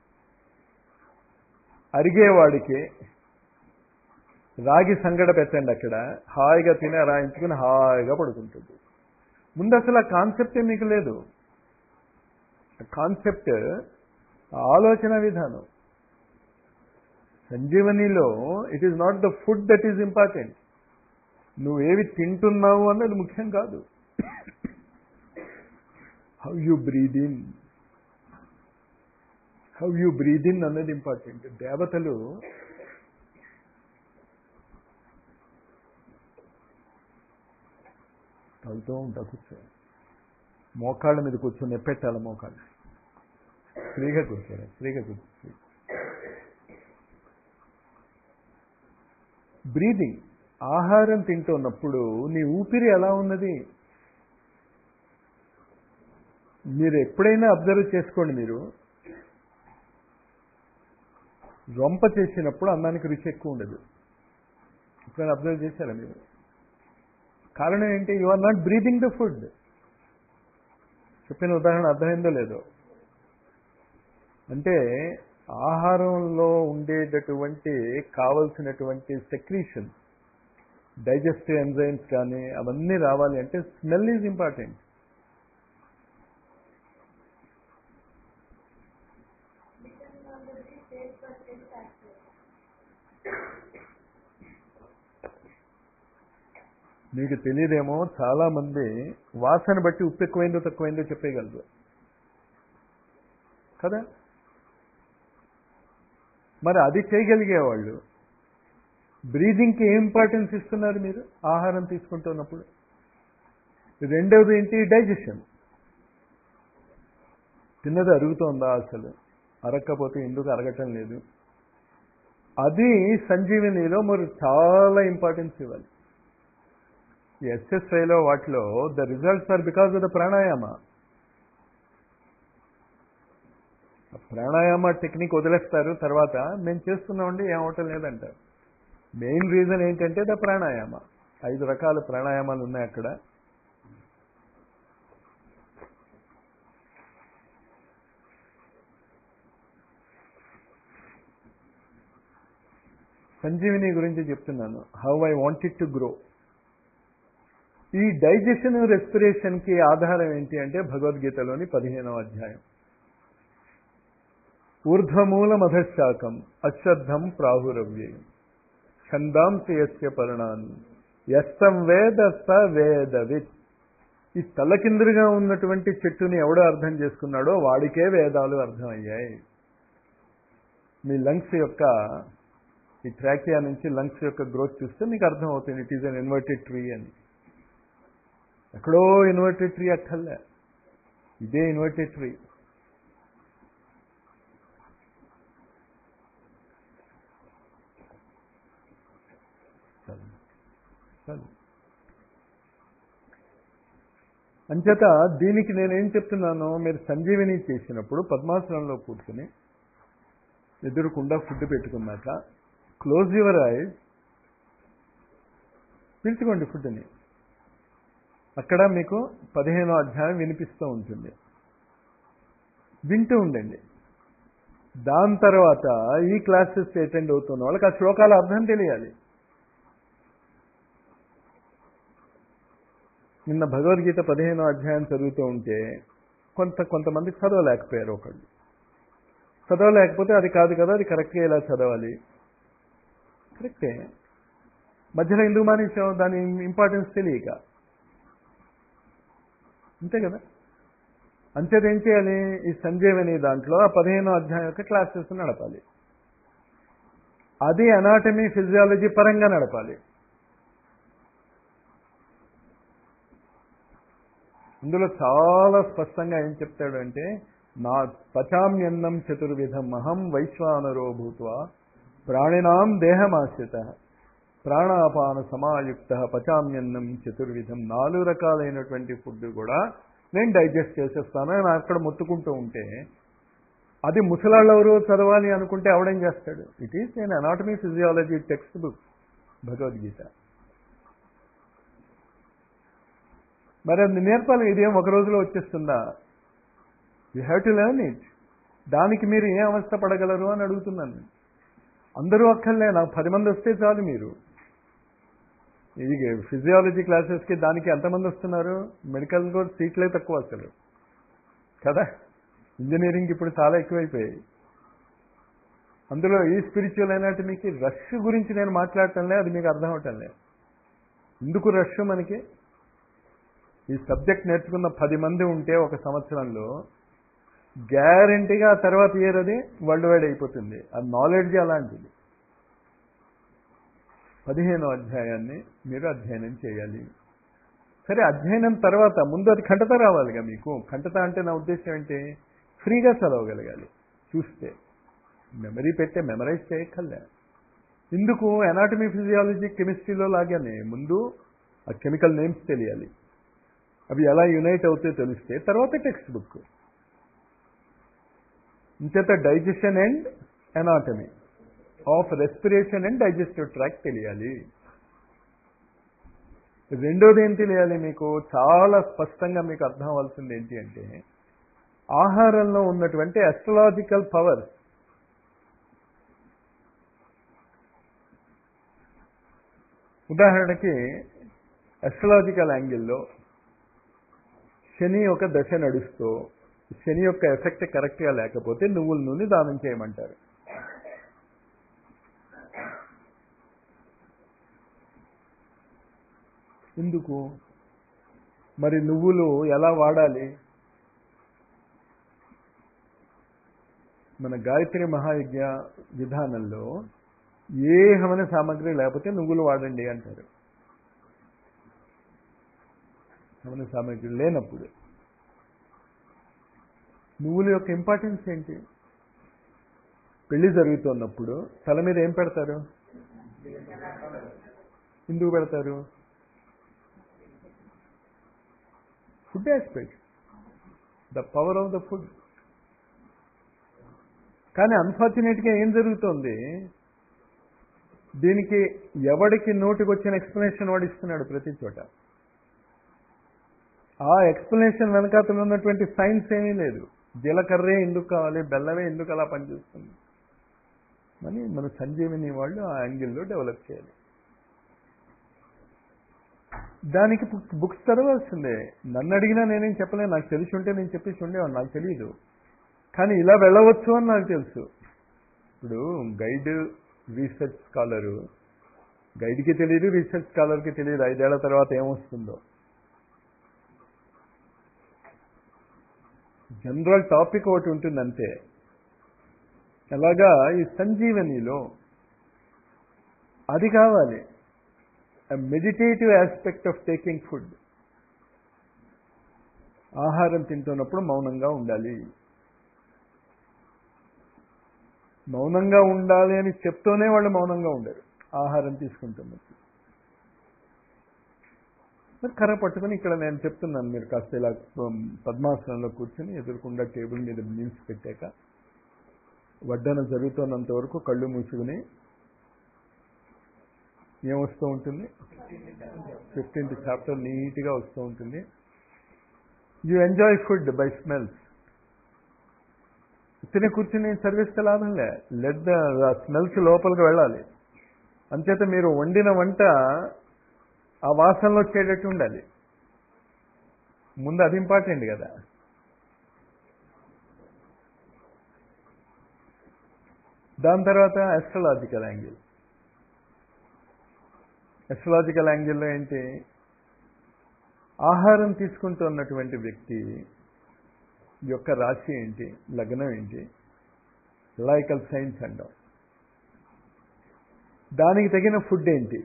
అరిగేవాడికి రాగి సంగడ పెట్టండి అక్కడ హాయిగా తిని రాయించుకుని హాయిగా పడుకుంటుంది ముందు అసలు ఆ కాన్సెప్టే మీకు లేదు కాన్సెప్ట్ ఆలోచన విధానం సంజీవనిలో it is not the food that is important నువ్వేవి తింటున్నావు అన్నది ముఖ్యం కాదు how you breathe in how you breathe in అన్నది ఇంపార్టెంట్ దేవతలు తగ్గుతూ ఉంటా కూర్చో మోకాళ్ళ మీద కూర్చొని ఎప్పెట్టాలి మోకాళ్ళు ఫ్రీగా కూర్చోరా ఫ్రీగా కూర్చో బ్రీదింగ్ ఆహారం తింటున్నప్పుడు నీ ఊపిరి ఎలా ఉన్నది మీరు ఎప్పుడైనా అబ్జర్వ్ చేసుకోండి మీరు రొంప చేసినప్పుడు అన్నానికి రుచి ఎక్కువ ఉండదు ఎప్పుడైనా అబ్జర్వ్ చేశారా మీరు కారణం ఏంటి you are not breathing the food చెప్పిన ఉదాహరణ అర్థమైందో లేదో అంటే ఆహారంలో ఉండేటటువంటి కావలసినటువంటి సెక్రీషన్ డైజెస్టివ్ ఎంజైమ్స్ కానీ అవన్నీ రావాలి అంటే స్మెల్ ఈజ్ ఇంపార్టెంట్ మీకు తెలియదేమో చాలా మంది వాసన బట్టి ఉప్పు ఎక్కువైందో తక్కువైందో చెప్పేయగలరు కదా మరి అది చేయగలిగేవాళ్ళు బ్రీదింగ్కి ఏం ఇంపార్టెన్స్ ఇస్తున్నారు మీరు ఆహారం తీసుకుంటున్నప్పుడు రెండవది ఏంటి డైజెషన్ తిన్నది అరుగుతోందా అసలు అరక్కపోతే ఎందుకు అరగటం లేదు అది సంజీవనిలో మరి చాలా ఇంపార్టెన్స్ ఇవ్వాలి ఎస్ఎస్ఐలో వాటిలో the results are because of the pranayama pranayama technique వదిలేస్తారు తర్వాత మేము చేస్తున్నామండి ఏమవటం లేదంటారు మెయిన్ రీజన్ ఏంటంటే ద ప్రాణాయామ ఐదు రకాల ప్రాణాయామాలు ఉన్నాయి అక్కడ సంజీవిని గురించి చెప్తున్నాను how I wanted to grow ఈ డైజెషన్ రెస్పిరేషన్కి ఆధారం ఏంటి అంటే భగవద్గీతలోని పదిహేనవ అధ్యాయం ఊర్ధ్వమూల మధశాకం అశ్రద్ధం ప్రాహురవ్యయం ఛందాంసి యస్య పర్ణాన్ని ఎస్తం వేద స వేదవిత్ ఈ తలకిందులుగా ఉన్నటువంటి చెట్టుని ఎవడో అర్థం చేసుకున్నాడో వాడికే వేదాలు అర్థమయ్యాయి మీ లంగ్స్ యొక్క ఈ ట్రాకియా నుంచి లంగ్స్ యొక్క గ్రోత్ చూస్తే మీకు అర్థం అవుతుంది it is an inverted tree అని ఎక్కడో ఇన్వర్టెడ్ ట్రీ అక్కర్లే ఇదే ఇన్వర్టెడ్ ట్రీ అంచేత దీనికి నేనేం చెప్తున్నాను మీరు సంజీవిని చేసినప్పుడు పద్మాసనంలో కూర్చుని ఎదురుకుండా ఫుడ్ పెట్టుకున్నాక క్లోజ్ యువర్ ఐస్ పీల్చుకోండి ఫుడ్ని అక్కడ మీకు పదిహేనో అధ్యాయం వినిపిస్తూ ఉంటుంది వింటూ ఉండండి దాని తర్వాత ఈ క్లాసెస్ అటెండ్ అవుతున్న వాళ్ళకి ఆ శ్లోకాల అర్థం తెలియాలి నిన్న భగవద్గీత పదిహేనో అధ్యాయం చదువుతూ ఉంటే కొంత కొంతమంది చదవలేకపోయారు ఒకళ్ళు చదవలేకపోతే అది కాదు కదా అది కరెక్ట్గా ఇలా చదవాలి కరెక్టే మధ్యలో ఎందుకు మానేసాం దాని ఇంపార్టెన్స్ తెలియక అంతే కదా అంచేది ఏం చేయాలి ఈ సంజీవని దాంట్లో ఆ పదిహేనో అధ్యాయం యొక్క క్లాసెస్ నడపాలి అది అనాటమీ ఫిజియాలజీ పరంగా నడపాలి ఇందులో చాలా స్పష్టంగా ఏం చెప్తాడు అంటే నా పచామ్యన్నం చతుర్విధం అహం వైశ్వానరో భూత్వ ప్రాణినాం దేహమాశ్రిత ప్రాణాపాన సమాయుక్త పచామ్యన్నం చతుర్విధం నాలుగు రకాలైనటువంటి ఫుడ్ కూడా నేను డైజెస్ట్ చేసేస్తాను అని అక్కడ మొత్తుకుంటూ ఉంటే అది ముసలాళ్ళు ఎవరు చదవాలి అనుకుంటే అవడేం చేస్తాడు ఇట్ ఈస్ నేను anatomy physiology text book Bhagavad Gita మరి అది నేర్పాలి ఇదేం ఒక రోజులో వచ్చేస్తుందా you have to learn it దానికి మీరు ఏ అవస్థ పడగలరు అని అడుగుతున్నాను అందరూ అక్కర్లే నాకు పది మంది వస్తే చాలు మీరు ఇది ఫిజియాలజీ క్లాసెస్కి దానికి ఎంతమంది వస్తున్నారు మెడికల్ కూడా సీట్లే తక్కువ అసలు కదా ఇంజనీరింగ్ ఇప్పుడు చాలా ఎక్కువైపోయాయి అందులో ఈ స్పిరిచువల్ అనాటమీకి రష్ గురించి నేను మాట్లాడటంలే అది మీకు అర్థం అవటంలే ఎందుకు రష్ మనకి ఈ సబ్జెక్ట్ నేర్చుకున్న పది మంది ఉంటే ఒక సంవత్సరంలో గ్యారంటీగా ఆ తర్వాత ఇయర్ అది వరల్డ్ వైడ్ అయిపోతుంది ఆ నాలెడ్జ్ అలాంటిది పదిహేనో అధ్యాయాన్ని మీరు అధ్యయనం చేయాలి సరే అధ్యయనం తర్వాత ముందు అది కంటత రావాలిగా మీకు కంటత అంటే నా ఉద్దేశం ఏంటి ఫ్రీగా చదవగలగాలి చూస్తే మెమరీ పెట్టే మెమరైజ్ చేయక్కర్లే ఎందుకు ఎనాటమీ ఫిజియాలజీ కెమిస్ట్రీలో లాగానే ముందు ఆ కెమికల్ నేమ్స్ తెలియాలి అవి ఎలా యునైట్ అవుతాయో తెలిస్తే తర్వాత టెక్స్ట్ బుక్ ఇంచేత digestion and anatomy of respiration and digestive tract తెలియాలి రెండోది ఏం తెలియాలి మీకు చాలా స్పష్టంగా మీకు అర్థం అవ్వాల్సింది ఏంటి అంటే ఆహారంలో ఉన్నటువంటి అస్ట్రలాజికల్ పవర్స్ ఉదాహరణకి అస్ట్రలాజికల్ యాంగిల్లో శని ఒక దశ నడుస్తూ శని యొక్క ఎఫెక్ట్ కరెక్ట్గా లేకపోతే నువ్వుల నూనె దానం చేయమంటారు ఎందుకు మరి నువ్వులు ఎలా వాడాలి మన గాయత్రి మహాయజ్ఞ విధానంలో ఏ హవన సామాగ్రి లేకపోతే నువ్వులు వాడండి అంటారు హవన సామాగ్రి లేనప్పుడు నువ్వుల యొక్క ఇంపార్టెన్స్ ఏంటి పెళ్లి జరుగుతున్నప్పుడు తల మీద ఏం పెడతారు ఎందుకు పెడతారు food aspect the power of the food కానీ అన్ఫార్చునేట్గా ఏం జరుగుతోంది దీనికి ఎవడికి నోటికి వచ్చిన ఎక్స్ప్లెనేషన్ వాడు ఇస్తున్నాడు ప్రతి చోట ఆ ఎక్స్ప్లెనేషన్ వెనకాతలు ఉన్నటువంటి సైన్స్ ఏమీ లేదు జీలకర్రే ఎందుకు కావాలి బెల్లమే ఎందుకు అలా పనిచేస్తుంది అని మన సంజీవిని వాళ్ళు ఆ యాంగిల్లో డెవలప్ చేయాలి దానికి బుక్స్ చదవాల్సిందే నన్ను అడిగినా నేనేం చెప్పలేను నాకు తెలిసి ఉంటే నేను చెప్పేసి ఉండేవాడు నాకు తెలియదు కానీ ఇలా వెళ్ళవచ్చు అని నాకు తెలుసు ఇప్పుడు గైడ్ రీసెర్చ్ స్కాలరు గైడ్కి తెలియదు రీసెర్చ్ స్కాలర్కి తెలియదు ఐదేళ్ల తర్వాత ఏమొస్తుందో జనరల్ టాపిక్ ఒకటి ఉంటుంది అంతే అలాగా ఈ సంజీవనిలో అది కావాలి meditative aspect of taking food ఆహారం తింటున్నప్పుడు మౌనంగా ఉండాలి మౌనంగా ఉండాలి అని చెప్తూనే వాళ్ళు మౌనంగా ఉండరు ఆహారం తీసుకుంటున్నప్పుడు మరి కర్ర పట్టుకుని ఇక్కడ నేను చెప్తున్నాను మీరు కాస్త ఇలా పద్మాసనంలో కూర్చొని ఎదురుకుండా టేబుల్ మీద మీల్స్ పెట్టాక వడ్డన జరుగుతున్నంత వరకు కళ్ళు మూసుకుని ఏం వస్తూ ఉంటుంది ఫిఫ్టీన్త్ చాప్టర్ నీట్గా వస్తూ ఉంటుంది you enjoy food by smells తినే కూర్చుని సర్వీస్కి లాభం లే లెట్ ద స్మెల్స్ లోపలికి వెళ్ళాలి అంచేత మీరు వండిన వంట ఆ వాసనలో వచ్చేటట్టు ఉండాలి ముందు అది ఇంపార్టెంట్ కదా దాని తర్వాత ఎస్ట్రలాజికల్ యాంగిల్ ఎస్ట్రలాజికల్ యాంగిల్లో ఏంటి ఆహారం తీసుకుంటున్నటువంటి వ్యక్తి యొక్క రాశి ఏంటి లగ్నం ఏంటి లైకల్ సైన్స్ అంటాం దానికి తగిన ఫుడ్ ఏంటి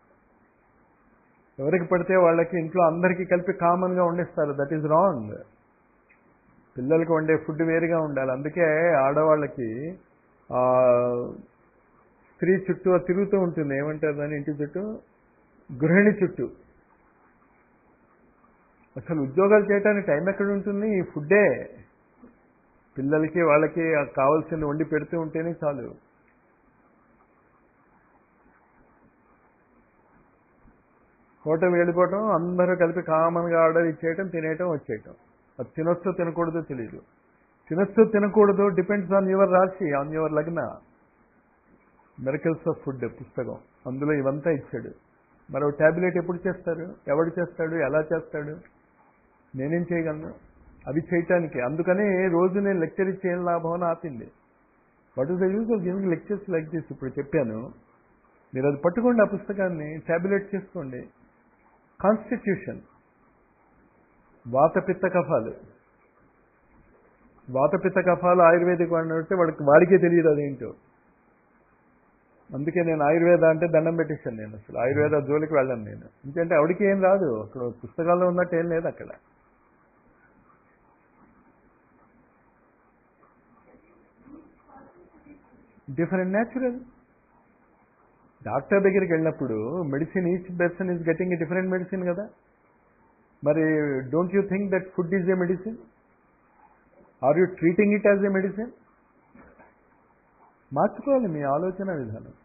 ఎవరికి పడితే వాళ్ళకి ఇంట్లో అందరికీ కలిపి కామన్గా వండిస్తారు దట్ ఈజ్ రాంగ్ పిల్లలకి వండే ఫుడ్ వేరుగా ఉండాలి అందుకే ఆడవాళ్ళకి స్త్రీ చుట్టూ తిరుగుతూ ఉంటుంది ఏమంటారు దాని ఇంటి చుట్టూ గృహిణి చుట్టూ అసలు ఉద్యోగాలు చేయడానికి టైం ఎక్కడ ఉంటుంది ఈ ఫుడ్డే పిల్లలకి వాళ్ళకి కావాల్సింది వండి పెడుతూ ఉంటేనే చాలు హోటల్ వెళ్ళిపోవటం అందరూ కలిపి కామన్గా ఆర్డర్ ఇచ్చేయటం తినేయటం వచ్చేయటం అది తినొచ్చో తినకూడదో తెలియదు తినొచ్చో తినకూడదు depends on your rashi on your lagna miracles of food పుస్తకం అందులో ఇవంతా ఇచ్చాడు మరో ట్యాబ్లెట్ ఎప్పుడు చేస్తారు ఎవడు చేస్తాడు ఎలా చేస్తాడు నేనేం చేయగలను అవి చేయటానికి అందుకనే రోజు నేను లెక్చర్ ఇచ్చి ఏం లాభం అని ఆపింది what is the use of giving lectures like this ఇప్పుడు చెప్పాను మీరు అది పట్టుకోండి ఆ పుస్తకాన్ని ట్యాబ్లెట్ చేసుకోండి కాన్స్టిట్యూషన్ వాతపిత్త కఫాలు వాతపిత్త కఫాలు ఆయుర్వేదిక్ వాడిని అంటే వాడికి వాడికే తెలియదు అదేంటో అందుకే నేను ఆయుర్వేద అంటే దండం పెట్టేశాను నేను అసలు ఆయుర్వేద జోలికి వెళ్ళాను నేను ఎందుకంటే ఆవిడికి ఏం రాదు అక్కడ పుస్తకాల్లో ఉన్నట్టు ఏం లేదు అక్కడ డిఫరెంట్ న్యాచురల్ డాక్టర్ దగ్గరికి వెళ్ళినప్పుడు medicine each person is getting a different medicine కదా మరి don't you think that food is a medicine are you treating it as a medicine మార్చుకోవాలి మీ ఆలోచన విధానం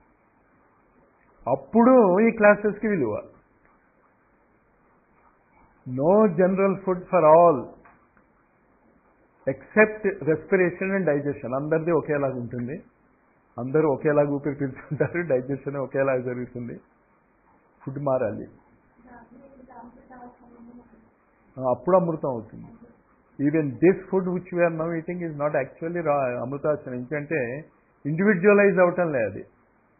అప్పుడు ఈ క్లాసెస్కి విలువ no general food for all except respiration and digestion అందరిది ఒకేలాగా ఉంటుంది అందరూ ఒకేలాగా ఊపిరి పీల్చుకుంటారు డైజెషన్ ఒకేలాగా జరుగుతుంది ఫుడ్ మారాలి అప్పుడు అమృతం అవుతుంది even this food which we are now eating is not actually రా అమృతాసనం ఎందుకంటే ఇండివిజువలైజ్ అవటం లేదు అది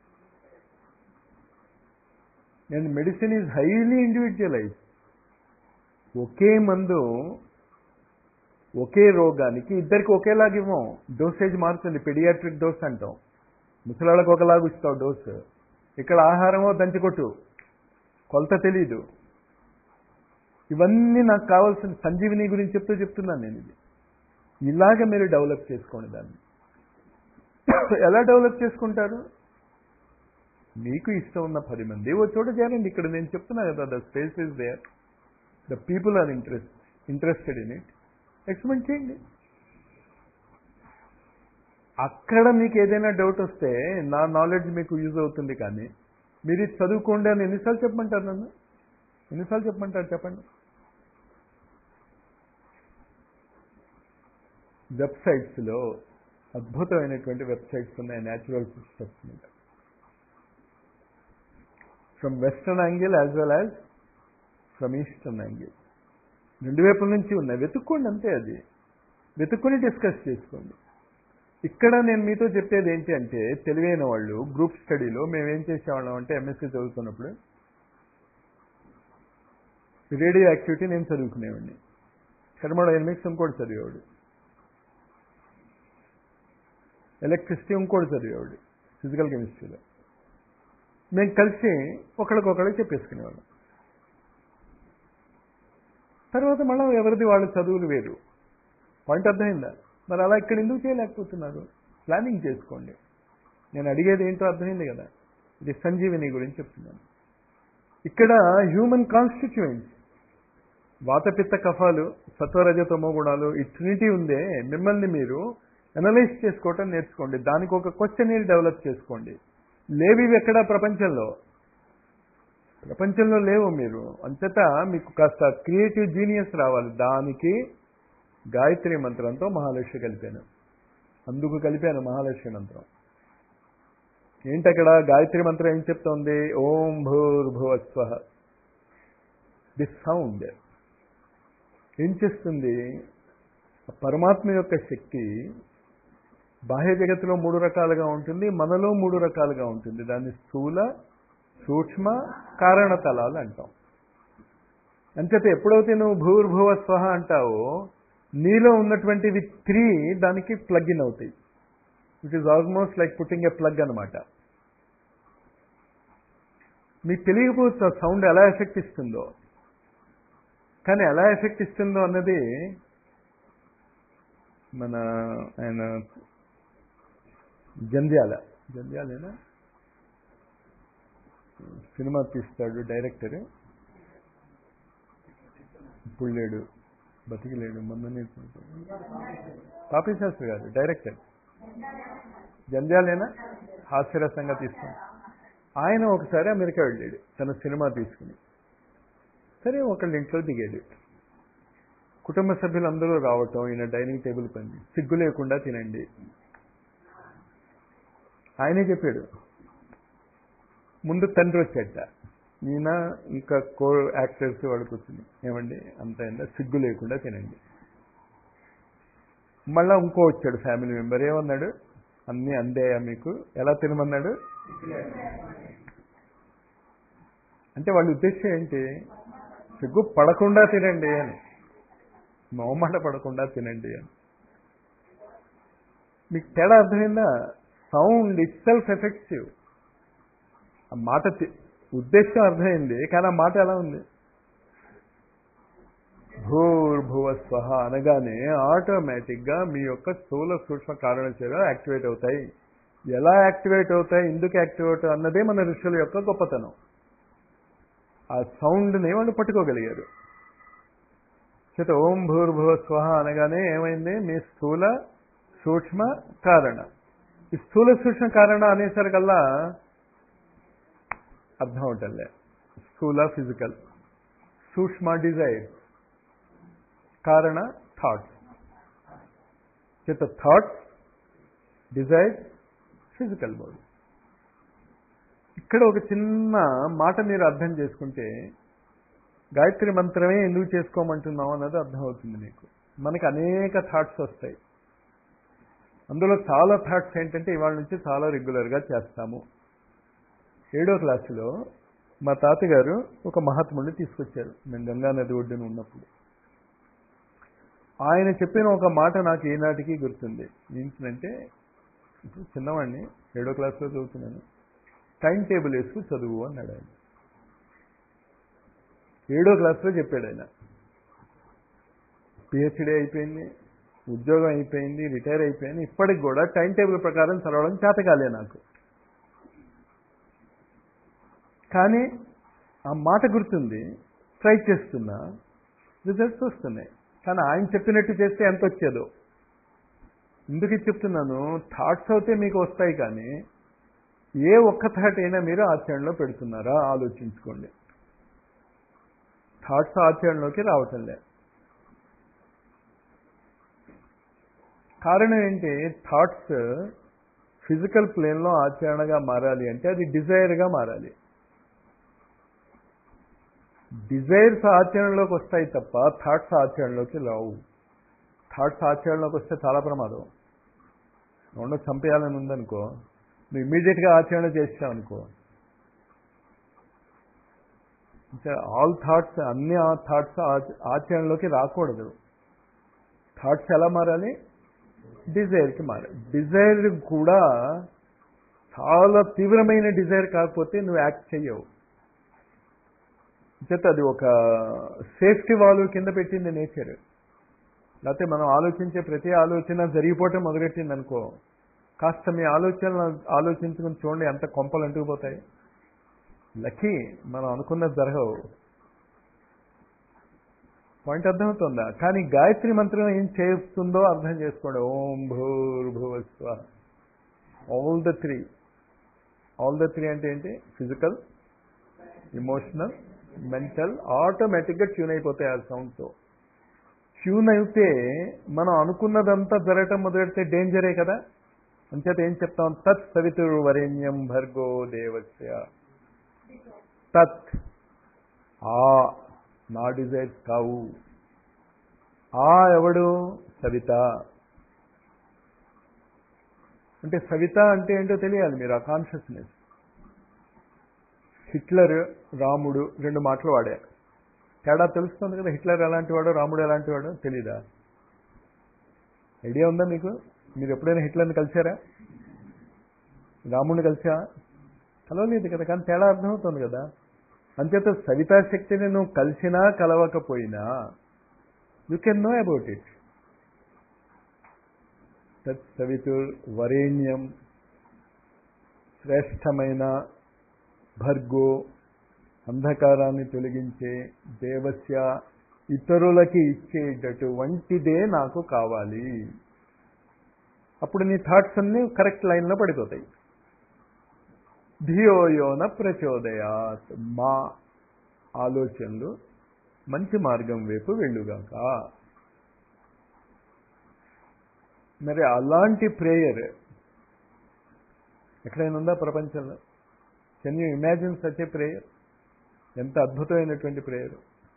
and medicine is highly individualize ఒకే మందు ఒకే రోగానికి ఇద్దరికి ఒకేలాగా ఇవ్వం డోసేజ్ మారుతుంది పెడియాట్రిక్ డోస్ అంటాం ముసలాళ్ళకు ఒకలాగా ఇస్తావు డోస్ ఇక్కడ ఆహారమో దంచికొట్టు కొలత తెలీదు ఇవన్నీ నాకు కావాల్సిన సంజీవిని గురించి చెప్తూ చెప్తున్నాను నేను ఇది ఇలాగ మీరు డెవలప్ చేసుకోండి దాన్ని ఎలా డెవలప్ చేసుకుంటారు మీకు ఇష్టం ఉన్న పది మంది ఓ చోట చేరండి ఇక్కడ నేను చెప్తున్నా కదా the space is there the people are interest interested in it experiment చేయండి అక్కడ మీకు ఏదైనా డౌట్ వస్తే నా నాలెడ్జ్ మీకు యూజ్ అవుతుంది కానీ మీరు ఇది చదువుకోండి అని ఎన్నిసార్లు చెప్పమంటారు నన్ను ఎన్నిసార్లు చెప్పమంటారు చెప్పండి వెబ్సైట్స్లో అద్భుతమైనటువంటి వెబ్సైట్స్ ఉన్నాయి న్యాచురల్ ఫుడ్ స్టెప్స్ మీద from western angle as well as from eastern angle రెండు వైపుల నుంచి ఉన్నాయి వెతుక్కోండి అంతే అది వెతుక్కుని డిస్కస్ చేసుకోండి ఇక్కడ నేను మీతో చెప్పేది ఏంటి అంటే తెలివైన వాళ్ళు గ్రూప్ స్టడీలో మేము ఏం చేసేవాళ్ళం అంటే ఎంఎస్సీ చదువుతున్నప్పుడు రేడియో యాక్టివిటీ నేను చదువుకునేవాడిని థర్మోడైనమిక్స్ ఇంకోటి చదివేవాడు ఎలక్ట్రిసిటీ ఇంకోటి చదివేవాడు ఫిజికల్ కెమిస్ట్రీలో మేము కలిసి ఒకరికొకరికి చెప్పేసుకునేవాళ్ళం తర్వాత మళ్ళీ ఎవరిది వాళ్ళ చదువులు వేరు పాయింట్ అర్థమైందా మరి అలా ఇక్కడ ఎందుకు చేయలేకపోతున్నారు ప్లానింగ్ చేసుకోండి నేను అడిగేది ఏంటో అర్థమైంది కదా ఇది సంజీవిని గురించి చెప్తున్నాను ఇక్కడ హ్యూమన్ కాన్స్టిట్యూయెంట్స్ వాతపిత్త కఫాలు సత్వరజతమో గుణాలు ఈ ట్రినిటీ ఉందే మిమ్మల్ని మీరు అనలైజ్ చేసుకోవటం నేర్చుకోండి దానికి ఒక క్వశ్చన్ డెవలప్ చేసుకోండి లేవి ఎక్కడా ప్రపంచంలో ప్రపంచంలో లేవు మీరు అంతటా మీకు కాస్త క్రియేటివ్ జీనియస్ రావాలి దానికి గాయత్రి మంత్రంతో మహాలక్ష్మి కలిపాను అందుకు కలిపాను మహాలక్ష్మి మంత్రం ఏంటి అక్కడ గాయత్రి మంత్రం ఏం చెప్తోంది ఓం భూర్భువస్వ దిస్ సౌండ్ ఏం చేస్తుంది పరమాత్మ యొక్క శక్తి బాహ్య జగత్తులో మూడు రకాలుగా ఉంటుంది మనలో మూడు రకాలుగా ఉంటుంది దాన్ని స్థూల సూక్ష్మ కారణ తలాలు అంటాం అంచేత ఎప్పుడైతే నువ్వు భూర్భువ స్వహ అంటావో నీలో ఉన్నటువంటివి త్రీ దానికి ప్లగ్ ఇన్ అవుతాయి it is almost like putting a plug అనమాట మీకు తెలియకపోతే సౌండ్ ఎలా ఎఫెక్ట్ ఇస్తుందో కానీ ఎలా ఎఫెక్ట్ ఇస్తుందో అన్నది మన ఆయన జంధ్యాల జంధ్యాలేనా సినిమా తీస్తాడు డైరెక్టర్ ఇప్పుడు లేడు బతికి లేడు మొన్ననే పాపి శాస్త్రి గారు డైరెక్టర్ జంధ్యాలేనా హాస్యరసంగా తీస్తాడు ఆయన ఒకసారి అమెరికా వెళ్ళాడు తన సినిమా తీసుకుని సరే ఒకళ్ళ ఇంట్లో దిగాడు కుటుంబ సభ్యులందరూ రావటం ఈయన డైనింగ్ టేబుల్ పని సిగ్గు లేకుండా తినండి ఆయనే చెప్పాడు ముందు తండ్రి వచ్చేట ఈయన ఇంకా కో యాక్టర్స్ వాడు కూర్చుని ఏమండి అంత అయిందా సిగ్గు లేకుండా తినండి మళ్ళా ఇంకో వచ్చాడు ఫ్యామిలీ మెంబర్ ఏమన్నాడు అన్నీ అందేయా మీకు ఎలా తినమన్నాడు అంటే వాళ్ళ ఉద్దేశం ఏంటి సిగ్గు పడకుండా తినండి అని మొహమాట పడకుండా తినండి అని మీకు తేడా అర్థమైందా సౌండ్ ఇట్ సెల్ఫ్ ఎఫెక్టివ్ ఆ మాట ఉద్దేశం అర్థమైంది కానీ ఆ మాట ఎలా ఉంది భూర్భువ స్వహ అనగానే ఆటోమేటిక్గా మీ యొక్క స్థూల సూక్ష్మ కారణ చర్యలు యాక్టివేట్ అవుతాయి ఎలా యాక్టివేట్ అవుతాయి ఎందుకు యాక్టివేట్ అన్నదే మన ఋషుల యొక్క గొప్పతనం ఆ సౌండ్ని వాళ్ళు పట్టుకోగలిగారు చేత ఓం భూర్భువ స్వహ అనగానే ఏమైంది మీ స్థూల సూక్ష్మ కారణ ఈ స్థూల సూక్ష్మ కారణ అనేసరికల్లా అర్థం అవటంలే స్థూల ఫిజికల్ సూక్ష్మ డిజైర్ కారణ థాట్స్ చేత థాట్స్ డిజైర్ ఫిజికల్ బాడీ ఇక్కడ ఒక చిన్న మాట మీరు అర్థం చేసుకుంటే గాయత్రి మంత్రమే ఎందుకు చేసుకోమంటున్నాం అన్నది అర్థమవుతుంది మీకు మనకి అనేక థాట్స్ వస్తాయి అందులో చాలా థాట్స్ ఏంటంటే ఇవాళ నుంచి చాలా రెగ్యులర్గా చేస్తాము ఏడో క్లాసులో మా తాతగారు ఒక మహాత్ముడిని తీసుకొచ్చారు మేము గంగా నది ఒడ్డున ఉన్నప్పుడు ఆయన చెప్పిన ఒక మాట నాకు ఏనాటికి గుర్తుంది ఏంటంటే ఇప్పుడు చిన్నవాడిని ఏడో క్లాస్లో చదువుతున్నాను టైం టేబుల్ వేసుకు చదువు అన్నాడు ఆయన ఏడో క్లాస్లో చెప్పాడు ఆయన పిహెచ్డీ అయిపోయింది ఉద్యోగం అయిపోయింది రిటైర్ అయిపోయింది ఇప్పటికి కూడా టైం టేబుల్ ప్రకారం చదవడం చేతకాలే నాకు కానీ ఆ మాట గుర్తుంది ట్రై చేస్తున్నా రిజల్ట్స్ వస్తున్నాయి కానీ ఆయన చెప్పినట్టు చేస్తే ఎంత వచ్చేదో ఎందుకు ఇది చెప్తున్నాను థాట్స్ అయితే మీకు వస్తాయి కానీ ఏ ఒక్క థాట్ అయినా మీరు ఆచరణలో పెడుతున్నారా ఆలోచించుకోండి థాట్స్ ఆచరణలోకి రావటం లేదు కారణం ఏంటి థాట్స్ ఫిజికల్ ప్లేన్లో ఆచరణగా మారాలి అంటే అది డిజైర్గా మారాలి డిజైర్స్ ఆచరణలోకి వస్తాయి తప్ప థాట్స్ ఆచరణలోకి రావు థాట్స్ ఆచరణలోకి వస్తే చాలా ప్రమాదం రెండు చంపేయాలని ఉందనుకో నువ్వు ఇమీడియట్గా ఆచరణ చేసావు అనుకో ఆల్ థాట్స్ అన్ని ఆ థాట్స్ ఆచరణలోకి రాకూడదు థాట్స్ ఎలా మారాలి డిజైర్కి మారాలి డిజైర్ కూడా చాలా తీవ్రమైన డిజైర్ కాకపోతే నువ్వు యాక్ట్ చెయ్యవు చేత అది ఒక సేఫ్టీ వాల్వ్ కింద పెట్టింది నేచర్ లేకపోతే మనం ఆలోచించే ప్రతి ఆలోచన జరిగిపోవటం మొదలెట్టింది అనుకో కాస్త మీ ఆలోచనలు ఆలోచించుకుని చూడండి ఎంత కొంపలు అంటుకుపోతాయి లక్కీ మనం అనుకున్నది జరగవు పాయింట్ అర్థమవుతుందా కానీ గాయత్రి మంత్రం ఏం చేస్తుందో అర్థం చేసుకోండి ఓం భూర్భువస్వ all the three all the three అంటే ఏంటి ఫిజికల్ ఇమోషనల్ మెంటల్ ఆటోమేటిక్గా ట్యూన్ అయిపోతాయి ఆ సౌండ్తో ట్యూన్ అయితే మనం అనుకున్నదంతా జరగటం మొదలెడితే డేంజరే కదా అంచేత ఏం చెప్తాం తత్ సవితురు వరేణ్యం భర్గో దేవస్య తత్ ఆ నా డిజైర్స్ కావు ఆ ఎవడు సవిత అంటే సవిత అంటే ఏంటో తెలియాలి మీరు ఆ కాన్షియస్నెస్ హిట్లర్ రాముడు రెండు మాటలు వాడారు తేడా తెలుస్తుంది కదా హిట్లర్ ఎలాంటి వాడో రాముడు ఎలాంటి వాడో తెలీదా ఐడియా ఉందా మీకు మీరు ఎప్పుడైనా హిట్లర్ని కలిశారా రాముడిని కలిసా కలవలేదు కదా కానీ తేడా అర్థమవుతుంది కదా అంచేత సవితా శక్తిని నువ్వు కలిసినా కలవకపోయినా you can know about it తత్ సవితుర్ వరేణ్యం శ్రేష్టమైన భర్గో అంధకారాన్ని తొలగించే దేవస్య ఇతరులకి ఇచ్చేటటువంటిదే నాకు కావాలి అప్పుడు నీ థాట్స్ అన్నీ కరెక్ట్ లైన్లో పడిపోతాయి ధియోయోన ప్రచోదయాత్ మా ఆలోచనలు మంచి మార్గం వైపు వెళ్ళుగాక మరి అలాంటి ప్రేయర్ ఎక్కడైనా ఉందా ప్రపంచంలో can you imagine such a prayer ఎంత అద్భుతమైనటువంటి ప్రేయర్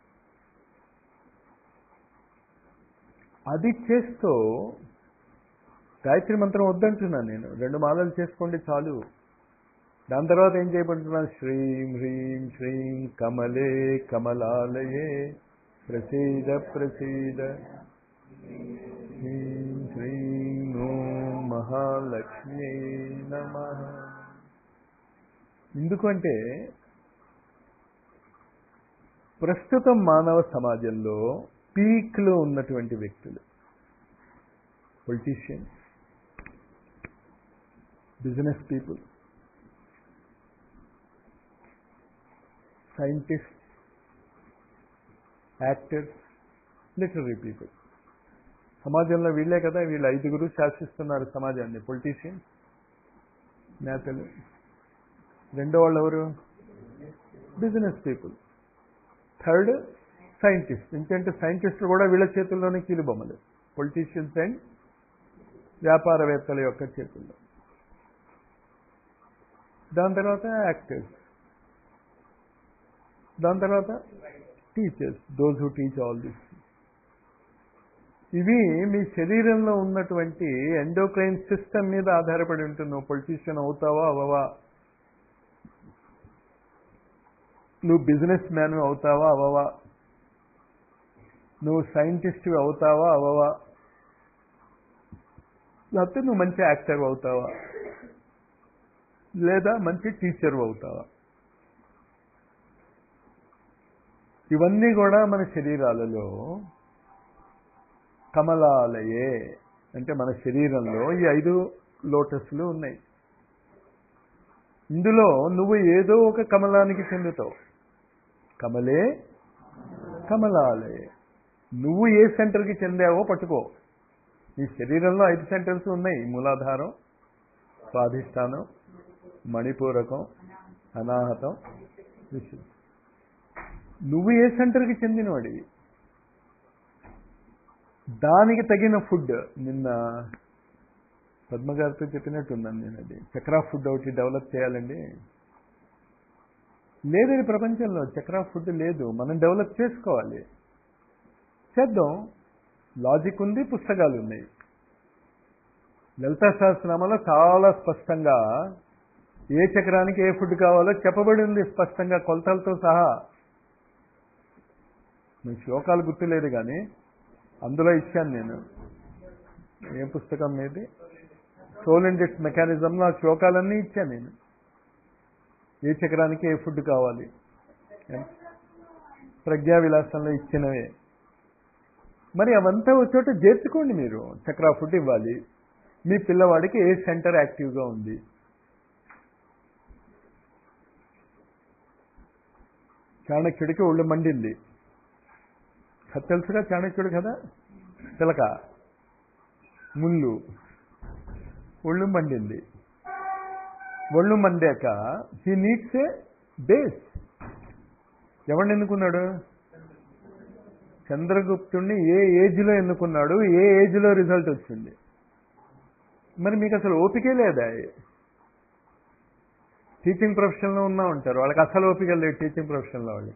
అది చేస్తూ గాయత్రి మంత్రం వద్దంటున్నాను నేను రెండు మాలలు చేసుకోండి చాలు దాని తర్వాత ఏం చేయబడుతున్నాను శ్రీం హ్రీం శ్రీం కమలే కమలాలయే ప్రసీద ప్రసీద హ్రీం శ్రీం ఓం మహాలక్ష్మీ నమ ఎందుకంటే ప్రస్తుతం మానవ సమాజంలో పీక్లో ఉన్నటువంటి వ్యక్తులు politicians business people scientist actors literary people సమాజంలో వీళ్ళే కదా వీళ్ళు ఐదుగురు శాసిస్తున్నారు సమాజాన్ని పొలిటీషియన్స్ నేతలు రెండో వాళ్ళు ఎవరు బిజినెస్ పీపుల్ థర్డ్ సైంటిస్ట్ ఎందుకంటే సైంటిస్టులు కూడా వీళ్ళ చేతుల్లోనే కీలుబొమ్మలు పొలిటీషియన్స్ అండ్ వ్యాపారవేత్తల యొక్క చేతుల్లో దాని తర్వాత యాక్టర్స్ దాని తర్వాత teachers those who teach all this ఇవి మీ శరీరంలో ఉన్నటువంటి ఎండోక్రైన్ సిస్టమ్ మీద ఆధారపడి ఉంటుంది నువ్వు పొలిటీషియన్ అవుతావా అవవా నువ్వు బిజినెస్ మ్యాన్ అవుతావా అవవా నువ్వు సైంటిస్ట్ అవుతావా అవవా లేకపోతే నువ్వు మంచి యాక్టర్ అవుతావా లేదా మంచి టీచర్ అవుతావా ఇవన్నీ కూడా మన శరీరాలలో కమలాలయే అంటే మన శరీరంలో ఈ ఐదు లోటస్లు ఉన్నాయి ఇందులో నువ్వు ఏదో ఒక కమలానికి చెందుతావు కమలే కమలాలయే నువ్వు ఏ సెంటర్కి చెందావో పట్టుకో నీ శరీరంలో ఐదు సెంటర్స్ ఉన్నాయి మూలాధారం స్వాధిష్టానం మణిపూరకం అనాహతం విశుద్ధి నువ్వు ఏ సెంటర్కి చెందినవాడివి దానికి తగిన ఫుడ్ నిన్న పద్మగారితో చెప్పినట్టున్నాను నేను అది చక్రా ఫుడ్ ఒకటి డెవలప్ చేయాలండి లేదని ప్రపంచంలో చక్రా ఫుడ్ లేదు మనం డెవలప్ చేసుకోవాలి చేద్దాం లాజిక్ ఉంది పుస్తకాలు ఉన్నాయి లలితా సహస్రనామాలో చాలా స్పష్టంగా ఏ చక్రానికి ఏ ఫుడ్ కావాలో చెప్పబడి ఉంది స్పష్టంగా కొలతలతో సహా మీ శ్లోకాలు గుర్తులేదు కానీ అందులో ఇచ్చాను నేను ఏ పుస్తకం మీది సోల్ అండ్ ఇట్స్ మెకానిజంలో ఆ శ్లోకాలన్నీ ఇచ్చాను నేను ఏ చక్రానికి ఏ ఫుడ్ కావాలి ప్రజ్ఞా విలాసంలో ఇచ్చినవే మరి అవంతా ఒక చోట చేర్చుకోండి మీరు చక్రా ఫుడ్ ఇవ్వాలి మీ పిల్లవాడికి ఏ సెంటర్ యాక్టివ్గా ఉంది చాణక్యుడికి ఒళ్ళు మండింది కథ తెలుసుగా చాణక్యుడు కదా పిలక ముళ్ళు ఒళ్ళు మండింది ఒళ్ళు మండాక హీ నీడ్స్ ఏ బేస్ ఎవరిని ఎన్నుకున్నాడు చంద్రగుప్తుడిని ఏ ఏజ్లో ఎన్నుకున్నాడు ఏ ఏజ్లో రిజల్ట్ వచ్చింది మరి మీకు అసలు ఓపికే లేదా టీచింగ్ ప్రొఫెషన్లో ఉన్నా ఉంటారు వాళ్ళకి అసలు ఓపిక లేదు టీచింగ్ ప్రొఫెషన్లో వాళ్ళకి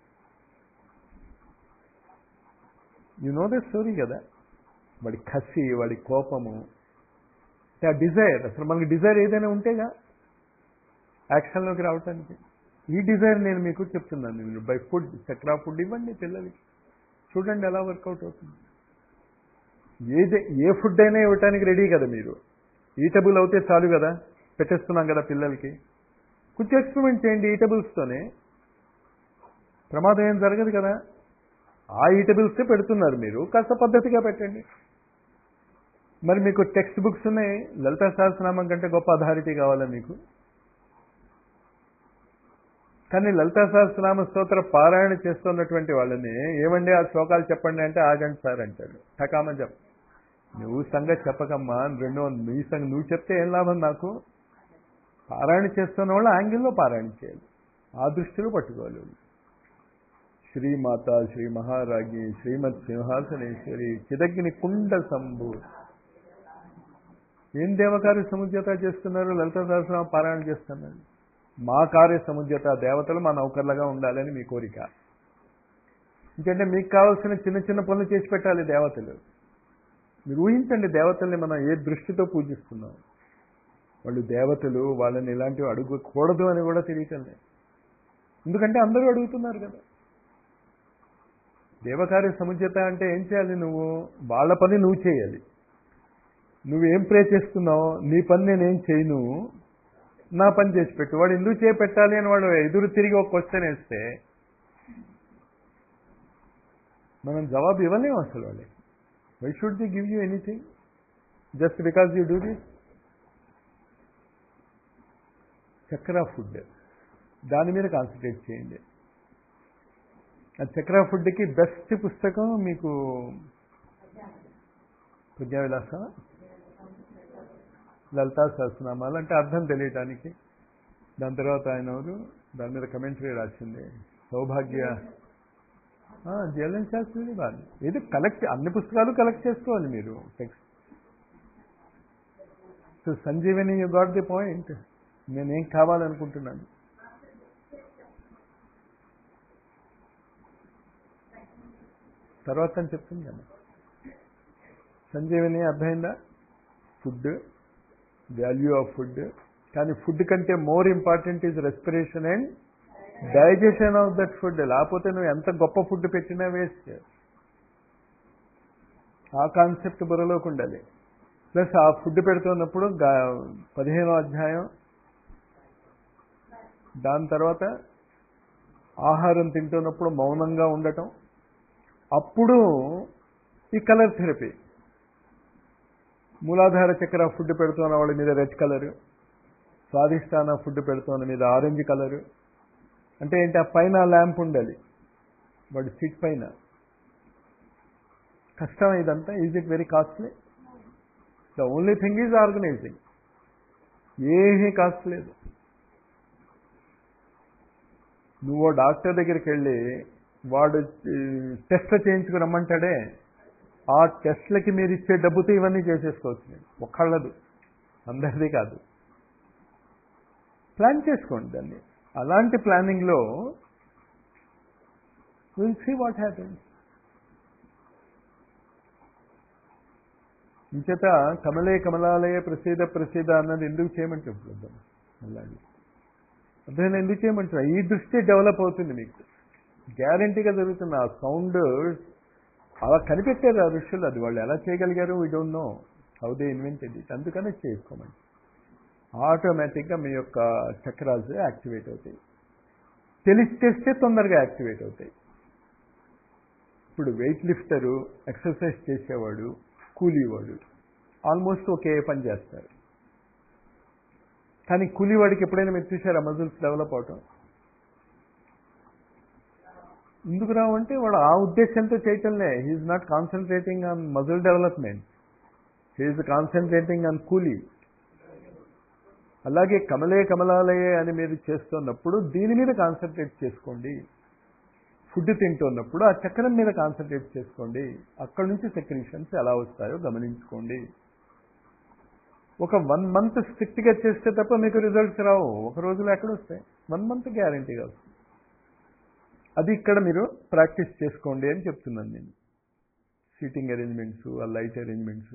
యు నో ద స్టోరీ కదా వాడి కసి వాడి కోపము ఆ డిజైర్ అసలు మనకి డిజైర్ ఏదైనా ఉంటేగా యాక్షన్లోకి రావటానికి ఈ డిజైర్ నేను మీకు చెప్తున్నాను మీరు బై ఫుడ్ చక్రా ఫుడ్ ఇవ్వండి పిల్లలకి చూడండి ఎలా వర్కౌట్ అవుతుంది ఏదే ఏ ఫుడ్ అయినా ఇవ్వటానికి రెడీ కదా మీరు ఈటబుల్ అవుతే చాలు కదా పెట్టేస్తున్నాం కదా పిల్లలకి కొంచెం ఎక్స్పెరిమెంట్ చేయండి ఈటబుల్స్తోనే ప్రమాదం ఏం జరగదు కదా ఆ ఈటబుల్సే పెడుతున్నారు మీరు కాస్త పద్ధతిగా పెట్టండి మరి మీకు టెక్స్ట్ బుక్స్ ఉన్నాయి లలితా సహస్రనామం కంటే గొప్ప అథారిటీ కావాలా మీకు కానీ లలితా సహస్రనామ స్తోత్ర పారాయణ చేస్తున్నటువంటి వాళ్ళని ఏమండి ఆ శ్లోకాలు చెప్పండి అంటే ఆగండి సార్ అంటాడు టకామ చెప్ప నువ్వు సంగతి చెప్పకమ్మా రెండు నీ సంగతి నువ్వు చెప్తే ఏం లాభం నాకు పారాయణ చేస్తున్న వాళ్ళు యాంగిల్లో పారాయణ చేయాలి ఆ దృష్టిలో పట్టుకోవాలి శ్రీమాత శ్రీ మహారాజ్ఞి శ్రీమత్ సింహాసనేశ్వరి చిదగ్ని కుండ సంభూ ఏం దేవకార్య సముద్యత చేస్తున్నారు లలిత సహస్రనామ పారాయణ చేస్తున్నారు మా కార్య సముద్యత దేవతలు మా నౌకర్లుగా ఉండాలని మీ కోరిక ఎందుకంటే మీకు కావాల్సిన చిన్న చిన్న పనులు చేసి పెట్టాలి దేవతలు మీరు ఊహించండి దేవతల్ని మనం ఏ దృష్టితో పూజిస్తున్నాం వాళ్ళు దేవతలు వాళ్ళని ఇలాంటివి అడుగకూడదు అని కూడా తెలియటం లేదు ఎందుకంటే అందరూ అడుగుతున్నారు కదా దేవకార్య సముద్యత అంటే ఏం చేయాలి నువ్వు వాళ్ళ పని నువ్వు చేయాలి నువ్వేం ప్రే చేస్తున్నావు నీ పని నేనేం చేయను నా పని చేసి పెట్టు వాడు ఎందుకు చేపెట్టాలి అని వాడు ఎదురు తిరిగి ఒక క్వశ్చన్ వేస్తే మనం జవాబు ఇవ్వలేము అసలు వాళ్ళకి why should they give you anything just because you do this chakra food దాని మీద కాన్సన్ట్రేట్ చేయండి ఆ చక్రా ఫుడ్కి బెస్ట్ పుస్తకం మీకు ప్రజ్ఞావిలాస లలితా సహస్రనామాలు అంటే అర్థం తెలియటానికి దాని తర్వాత ఆయన ఎవరు దాని మీద కమెంటరీ రాసింది సౌభాగ్య జయలలిత శాస్త్రి వాళ్ళు ఇది కలెక్ట్ అన్ని పుస్తకాలు కలెక్ట్ చేసుకోవాలి మీరు text so Sanjeevani you got the point నేనేం కావాలనుకుంటున్నాను తర్వాత అని చెప్తుంది కదా సంజీవని అర్థమైందా ఫుడ్ వాల్యూ ఆఫ్ ఫుడ్ కానీ ఫుడ్ కంటే more important is respiration and digestion of that food లేకపోతే నువ్వు ఎంత గొప్ప ఫుడ్ పెట్టినా వేస్ట్ ఆ కాన్సెప్ట్ బుర్రలోకి ఉండాలి ప్లస్ ఆ ఫుడ్ పెడుతున్నప్పుడు పదిహేనో అధ్యాయం దాని తర్వాత ఆహారం తింటున్నప్పుడు మౌనంగా ఉండటం అప్పుడు ఈ కలర్ థెరపీ మూలాధార చక్ర ఫుడ్ పెడుతున్న వాళ్ళ మీద రెడ్ కలరు స్వాదిష్టాన ఫుడ్ పెడుతున్న మీద ఆరెంజ్ కలరు అంటే ఏంటి ఆ పైన ల్యాంప్ ఉండాలి వాడి సీట్ పైన కష్టం ఇదంతా is it very costly the only thing is organizing ఏమీ కాస్ట్ లేదు నువ్వు డాక్టర్ దగ్గరికి వెళ్ళి వాడు టెస్ట్ చేయించుకుని రమ్మంటాడే ఆ టెస్ట్లకి మీరు ఇచ్చే డబ్బుతో ఇవన్నీ చేసేసుకోవచ్చు నేను ఒక్కళ్ళదు అందరిది కాదు ప్లాన్ చేసుకోండి దాన్ని అలాంటి ప్లానింగ్లో విల్ సీ వాట్ హ్యాపెన్స్ ఇంచేత కమలే కమలాలయ ప్రసీద ప్రసీద అన్నది ఎందుకు చేయమంటున్నాం అలాగే అర్థమైనా ఎందుకు చేయమంటున్నా ఈ దృష్టి డెవలప్ అవుతుంది మీకు గ్యారంటీగా జరుగుతుంది ఆ సౌండ్ అలా కనిపెట్టారు ఆ ఋషులు అది వాళ్ళు ఎలా చేయగలిగారు we don't know how they invented it అందుకనే చేసుకోమని ఆటోమేటిక్గా మీ యొక్క చక్రాలు యాక్టివేట్ అవుతాయి తెలిసి చేస్తే తొందరగా యాక్టివేట్ అవుతాయి ఇప్పుడు వెయిట్ లిఫ్టరు ఎక్సర్సైజ్ చేసేవాడు కూలీవాడు ఆల్మోస్ట్ ఒకే పని చేస్తారు కానీ కూలీవాడికి ఎప్పుడైనా మీరు చూసారా మజిల్స్ డెవలప్ అవటం ఎందుకు రావంటే వాడు ఆ ఉద్దేశంతో చేయటంలే he is not concentrating on muscle development he is concentrating on కూలీ అలాగే కమలే కమలాలయే అని మీరు చేస్తున్నప్పుడు దీని మీద కాన్సన్ట్రేట్ చేసుకోండి ఫుడ్ తింటున్నప్పుడు ఆ చక్రం మీద కాన్సన్ట్రేట్ చేసుకోండి అక్కడి నుంచి సెక్రీషన్స్ ఎలా వస్తాయో గమనించుకోండి ఒక వన్ మంత్ స్ట్రిక్ట్గా చేస్తే తప్ప మీకు రిజల్ట్స్ రావు ఒక రోజులో ఎక్కడ వస్తాయి వన్ మంత్ గ్యారంటీగా వస్తుంది అది ఇక్కడ మీరు ప్రాక్టీస్ చేసుకోండి అని చెప్తున్నాను నేను సీటింగ్ అరేంజ్మెంట్స్ ఆ లైట్ అరేంజ్మెంట్స్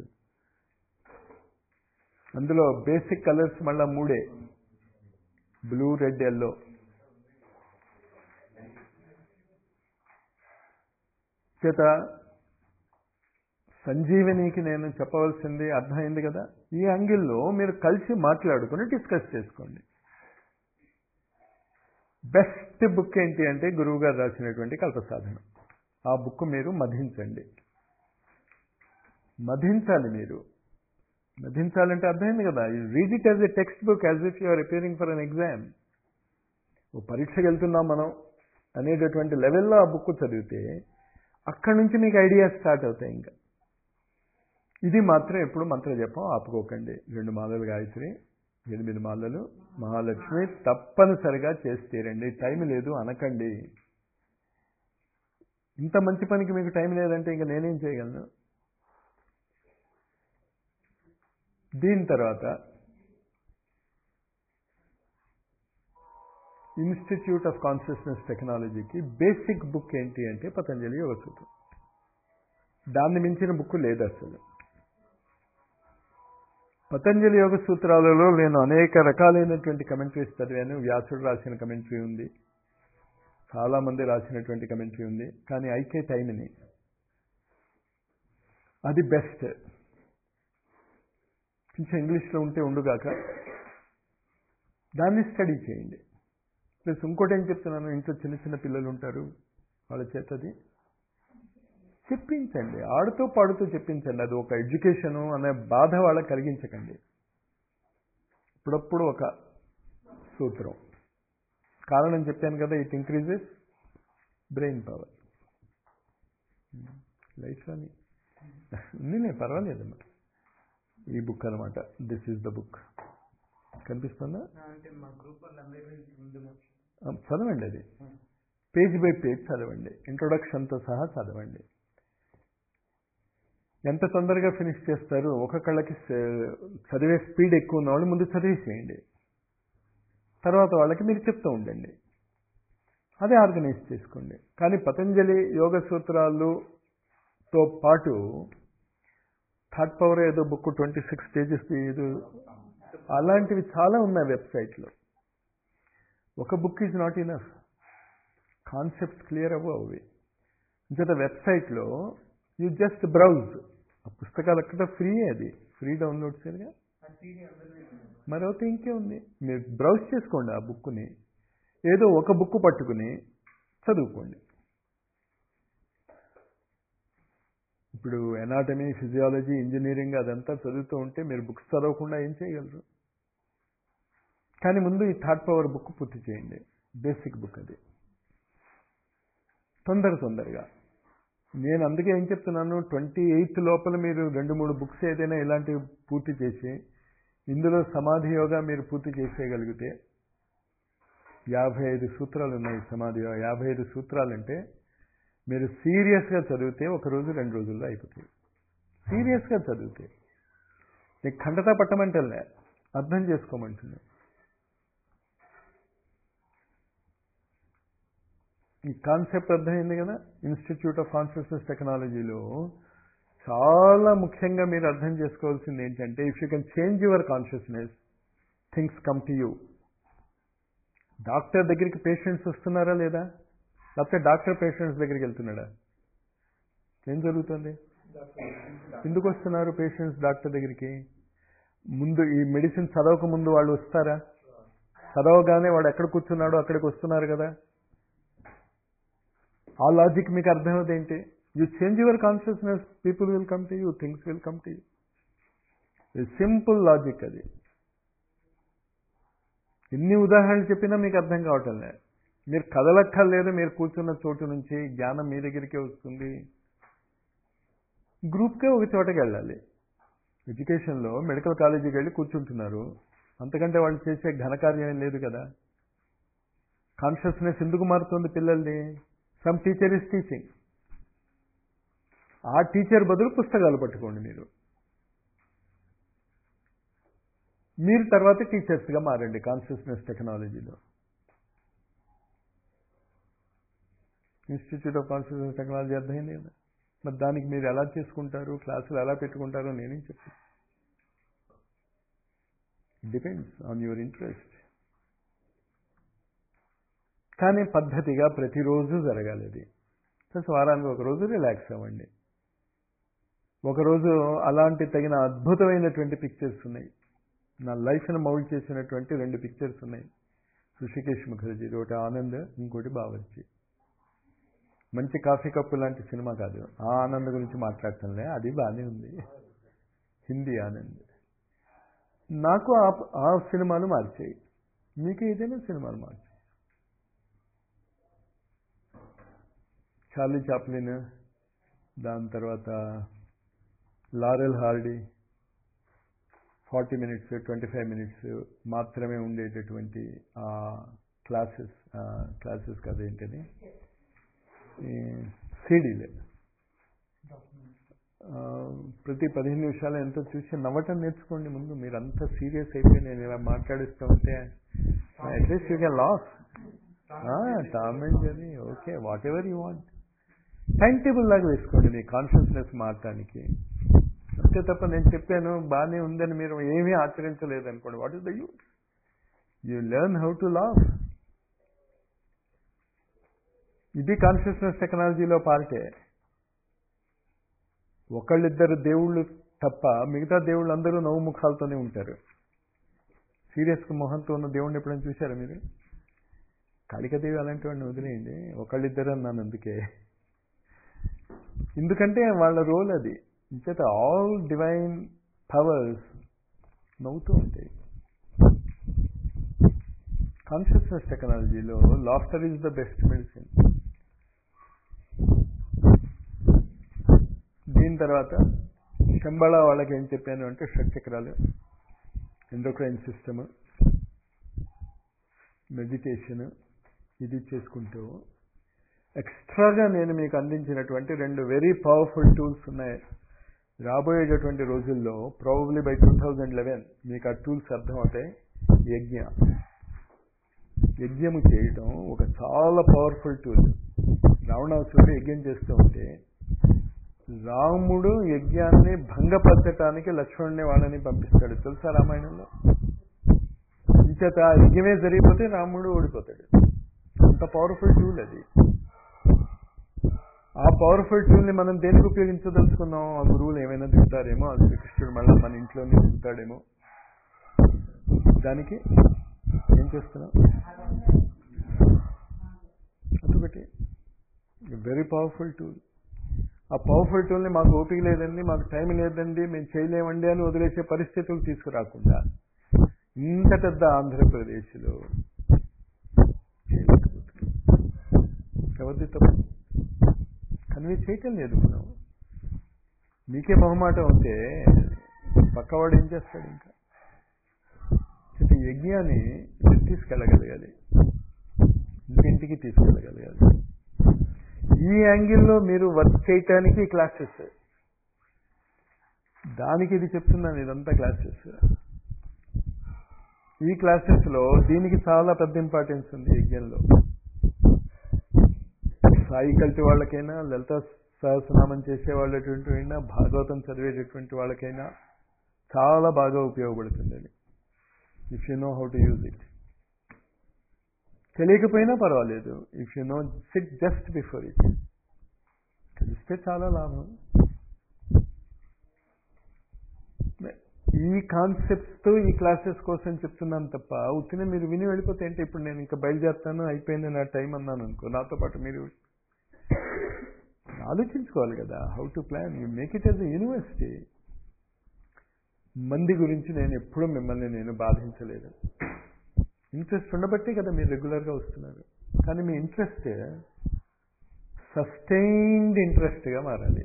అందులో బేసిక్ కలర్స్ మళ్ళా మూడే బ్లూ రెడ్ ఎల్లో చేత సంజీవనికి నేను చెప్పవలసింది అర్థమైంది కదా ఈ యాంగిల్లో మీరు కలిసి మాట్లాడుకుని డిస్కస్ చేసుకోండి బెస్ట్ బుక్ ఏంటి అంటే గురువు గారు రాసినటువంటి కల్పసాధన ఆ బుక్ మీరు మధించండి మధించాలి మీరు మధించాలంటే అర్థమైంది కదా you read it as a textbook as if you are appearing for an exam ఓ పరీక్షకి వెళ్తున్నాం మనం అనేటటువంటి లెవెల్లో ఆ బుక్ చదివితే అక్కడి నుంచి మీకు ఐడియాస్ స్టార్ట్ అవుతాయి ఇంకా ఇది మాత్రం ఎప్పుడు మంత్ర జపం ఆపుకోకండి రెండు మాలలు గాయత్రి ఎనిమిది మాలలు మహాలక్ష్మి తప్పనిసరిగా చేసి తీరండి టైం లేదు అనకండి ఇంత మంచి పనికి మీకు టైం లేదంటే ఇంకా నేనేం చేయగలను దీని తర్వాత ఇన్స్టిట్యూట్ ఆఫ్ కాన్షియస్నెస్ టెక్నాలజీకి బేసిక్ బుక్ ఏంటి అంటే పతంజలి యోగసూత్రం దాన్ని మించిన బుక్ లేదు అసలు పతంజలి యోగ సూత్రాలలో నేను అనేక రకాలైనటువంటి కమెంటరీస్ చదివాను వ్యాసుడు రాసిన కమెంటరీ ఉంది చాలామంది రాసినటువంటి కమెంటరీ ఉంది కానీ ఐకే టైంని అది బెస్ట్ కొంచెం ఇంగ్లీష్లో ఉంటే ఉండుగాక దాన్ని స్టడీ చేయండి ప్లస్ ఇంకోటి ఏం చెప్తున్నాను ఇంట్లో చిన్న చిన్న పిల్లలు ఉంటారు వాళ్ళ చేతది చెప్పించండి ఆడుతూ పాడుతూ చెప్పించండి అది ఒక ఎడ్యుకేషను అనే బాధ వాళ్ళకి కలిగించకండి ఇప్పుడప్పుడు ఒక సూత్రం కారణం చెప్పాను కదా it increases brain power lights అని ఉంది పర్వాలేదమ్మా ఈ బుక్ అనమాట దిస్ ఈజ్ ద బుక్ కనిపిస్తుందా అంటే మా గ్రూప్ వాళ్ళందరి ముందు ఆ, చదవండి అది పేజ్ బై పేజ్ చదవండి ఇంట్రొడక్షన్తో సహా చదవండి ఎంత తొందరగా ఫినిష్ చేస్తారు ఒక్కొక్కళ్ళకి స- చదివే స్పీడ్ ఎక్కువ ఉన్న వాళ్ళు ముందు చదివేసేయండి తర్వాత వాళ్ళకి మీరు చెప్తూ ఉండండి అదే ఆర్గనైజ్ చేసుకోండి కానీ పతంజలి యోగ సూత్రాలుతో పాటు థర్డ్ పవర్ ఏదో బుక్ ట్వంటీ సిక్స్ పేజెస్ ఏదో అలాంటివి చాలా ఉన్నాయి వెబ్సైట్లో ఒక book is not enough concepts clear అవ్వవు అవి ఇంకత వెబ్సైట్లో యూ జస్ట్ బ్రౌజ్ ఆ పుస్తకాలు అక్కడ ఫ్రీ అది ఫ్రీ డౌన్లోడ్ చేయగా మరొకటి ఇంకే ఉంది మీరు బ్రౌజ్ చేసుకోండి ఆ బుక్ని ఏదో ఒక బుక్ పట్టుకుని చదువుకోండి ఇప్పుడు ఎనాటమీ ఫిజియాలజీ ఇంజనీరింగ్ అదంతా చదువుతూ ఉంటే మీరు బుక్స్ చదవకుండా ఏం చేయగలరు కానీ ముందు ఈ థర్డ్ పవర్ బుక్ పూర్తి చేయండి బేసిక్ బుక్ అది తొందర తొందరగా నేను అందుకే ఏం చెప్తున్నాను ట్వంటీ ఎయిత్ లోపల మీరు రెండు మూడు బుక్స్ ఏదైనా ఇలాంటివి పూర్తి చేసి ఇందులో సమాధి యోగా మీరు పూర్తి చేసేయగలిగితే యాభై ఐదు సూత్రాలు ఉన్నాయి సమాధి యోగా యాభై ఐదు సూత్రాలు అంటే మీరు సీరియస్గా చదివితే ఒక రోజు రెండు రోజుల్లో అయిపోతాయి సీరియస్గా చదివితే నీకు ఖండతా పట్టమంటలే అర్థం చేసుకోమంటున్నా ఈ కాన్సెప్ట్ అర్థమైంది కదా ఇన్స్టిట్యూట్ ఆఫ్ కాన్షియస్నెస్ టెక్నాలజీలో చాలా ముఖ్యంగా మీరు అర్థం చేసుకోవాల్సింది ఏంటంటే if you can change your consciousness things come to you doctor దగ్గరికి పేషెంట్స్ వస్తున్నారా లేదా లేకపోతే డాక్టర్ పేషెంట్స్ దగ్గరికి వెళ్తున్నాడా ఏం జరుగుతుంది ఎందుకు వస్తున్నారు పేషెంట్స్ డాక్టర్ దగ్గరికి ముందు ఈ మెడిసిన్ చదవక ముందు వాళ్ళు వస్తారా చదవగానే వాడు ఎక్కడ కూర్చున్నాడో అక్కడికి వస్తున్నారు కదా ఆ లాజిక్ మీకు అర్థమవుతుంది ఏంటి you change your consciousness people will come to you things will come to you simple logic అది ఎన్ని ఉదాహరణలు చెప్పినా మీకు అర్థం కావటం లేదు మీరు కదలక్కర్లేదు మీరు కూర్చున్న చోటు నుంచి జ్ఞానం మీ దగ్గరికే వస్తుంది గ్రూప్కే ఒక చోటకి వెళ్ళాలి ఎడ్యుకేషన్లో మెడికల్ కాలేజీకి వెళ్ళి కూర్చుంటున్నారు అంతకంటే వాళ్ళు చేసే ఘనకార్యం ఏం లేదు కదా కాన్షియస్నెస్ ఎందుకు మారుతుంది పిల్లల్ని సమ్ టీచర్ ఇస్ టీచింగ్ ఆ టీచర్ బదులు పుస్తకాలు పట్టుకోండి మీరు మీరు తర్వాత టీచర్స్గా మారండి కాన్షియస్నెస్ టెక్నాలజీలో ఇన్స్టిట్యూట్ ఆఫ్ కాన్షియస్నెస్ టెక్నాలజీ అర్థమైంది కదా మరి దానికి మీరు ఎలా చేసుకుంటారు క్లాసులు ఎలా పెట్టుకుంటారో నేనేం చెప్పాను డిపెండ్స్ ఆన్ యువర్ ఇంట్రెస్ట్ కానీ పద్ధతిగా ప్రతిరోజు జరగాలి అది ప్లస్ వారానికి ఒకరోజు రిలాక్స్ అవ్వండి ఒకరోజు అలాంటి తగిన అద్భుతమైనటువంటి పిక్చర్స్ ఉన్నాయి నా లైఫ్ని మౌల్డ్ చేసినటువంటి రెండు పిక్చర్స్ ఉన్నాయి ఋషికేష్ ముఖర్జీ ఒకటి ఆనంద్ ఇంకోటి బావర్చి మంచి కాఫీ కప్పు లాంటి సినిమా కాదు ఆ ఆనంద్ గురించి మాట్లాడటంలే అది బాగానే ఉంది హిందీ ఆనంద్ నాకు ఆ ఆ సినిమాలు మార్చాయి మీకు ఏదైనా సినిమాలు మార్చాయి చార్లీ చాప్లిన్ దాని తర్వాత Laurel Hardy forty minutes twenty five minutes మాత్రమే ఉండేటటువంటి క్లాసెస్ క్లాసెస్ కదా ఏంటని సీడీలే ప్రతి పదిహేను నిమిషాలు ఎంతో చూసి నవ్వటం నేర్చుకోండి ముందు మీరు అంత సీరియస్ అయిపోయి నేను ఇలా మాట్లాడిస్తూ ఉంటే at least you can loss Tom and journey okay whatever you want time table లాగా వేసుకోండి మీ కాన్షియస్నెస్ మారటానికి అంతే తప్ప నేను చెప్పాను బాగానే ఉందని మీరు ఏమీ ఆచరించలేదు అనుకోండి what is the you you learn how to love ఇది కాన్షియస్నెస్ టెక్నాలజీలో పార్టే ఒకళ్ళిద్దరు దేవుళ్ళు తప్ప మిగతా దేవుళ్ళు అందరూ నవ్వు ముఖాలతోనే ఉంటారు సీరియస్గా మొహంతో ఉన్న దేవుడిని ఎప్పుడైనా చూశారా మీరు కాళికాదేవి అలాంటి వాడిని వదిలేయండి ఒకళ్ళిద్దరు అన్నాను అందుకే ఎందుకంటే వాళ్ళ రోల్ అది ఇంచేత ఆల్ డివైన్ పవర్స్ నవ్వుతూ ఉంటాయి కాన్షియస్నెస్ టెక్నాలజీలో laughter is the best medicine దీని తర్వాత శంబళ వాళ్ళకి ఏం చెప్పాను అంటే షట్చక్రాలు ఎండోక్రైన్ సిస్టమ్ మెడిటేషన్ ఇది చేసుకుంటూ ఎక్స్ట్రాగా నేను మీకు అందించినటువంటి రెండు వెరీ పవర్ఫుల్ టూల్స్ ఉన్నాయి రాబోయేటటువంటి రోజుల్లో probably by two thousand eleven మీకు ఆ టూల్స్ అర్థమవుతాయి యజ్ఞ యజ్ఞము చేయటం ఒక చాలా పవర్ఫుల్ టూల్ రావణాసురుడు యజ్ఞం చేస్తూ ఉంటే రాముడు యజ్ఞాన్ని భంగపరచటానికి లక్ష్మణుని వాళ్ళని పంపిస్తాడు తెలుసా రామాయణంలో ఇంచేత ఆ యజ్ఞమే జరిగిపోతే రాముడు ఓడిపోతాడు అంత పవర్ఫుల్ టూల్ అది ఆ పవర్ఫుల్ టూల్ని మనం దేనికి ఉపయోగించదలుచుకున్నాం ఆ గురువులు ఏమైనా దిగుతారేమో ఆ శ్రీకృష్ణుడు మళ్ళీ మన ఇంట్లోనే దిగుతాడేమో దానికి ఏం చేస్తున్నాం అదొకటి వెరీ పవర్ఫుల్ టూల్ ఆ పవర్ఫుల్ టూల్ని మాకు ఓపిక లేదండి మాకు టైం లేదండి మేము చేయలేమండి అని వదిలేసే పరిస్థితులు తీసుకురాకుండా ఇంత పెద్ద ఆంధ్రప్రదేశ్లో ఎవరిది తప్పు కన్వే చేయటం లేదు మనం మీకే మొహమాటం ఉంటే పక్కవాడు ఏం చేస్తాడు ఇంకా అయితే యజ్ఞాన్ని మీరు తీసుకెళ్ళగలగాలి ఇంటింటికి తీసుకెళ్ళగలగాలి ఈ యాంగిల్లో మీరు వర్క్ చేయటానికి క్లాసెస్ దానికి ఇది చెప్తున్నాను ఇదంతా క్లాసెస్ ఈ క్లాసెస్లో దీనికి చాలా పెద్ద ఇంపార్టెన్స్ ఉంది యజ్ఞంలో సాయి కల్టి వాళ్ళకైనా లలిత సహస్రనామం చేసే వాళ్ళటువంటి అయినా భాగవతం చదివేటటువంటి వాళ్ళకైనా చాలా బాగా ఉపయోగపడుతుంది అది if you know how to use it తెలియకపోయినా పర్వాలేదు if you know sit just before it తెలిస్తే చాలా లాభం ఈ కాన్సెప్ట్స్తో ఈ క్లాసెస్ కోసం చెప్తున్నాను తప్ప ఉత్తినే మీరు విని వెళ్ళిపోతే ఏంటి ఇప్పుడు నేను ఇంకా బయలుదేరుతాను అయిపోయింది నా టైం అన్నాను అనుకో నాతో పాటు మీరు ఆలోచించుకోవాలి కదా how to plan you make it as a university మంది గురించి నేను ఎప్పుడూ మిమ్మల్ని నేను బాధించలేదు ఇంట్రెస్ట్ ఉండబట్టే కదా మీరు రెగ్యులర్గా వస్తున్నారు కానీ మీ ఇంట్రెస్ట్ సస్టైన్డ్ ఇంట్రెస్ట్గా మారాలి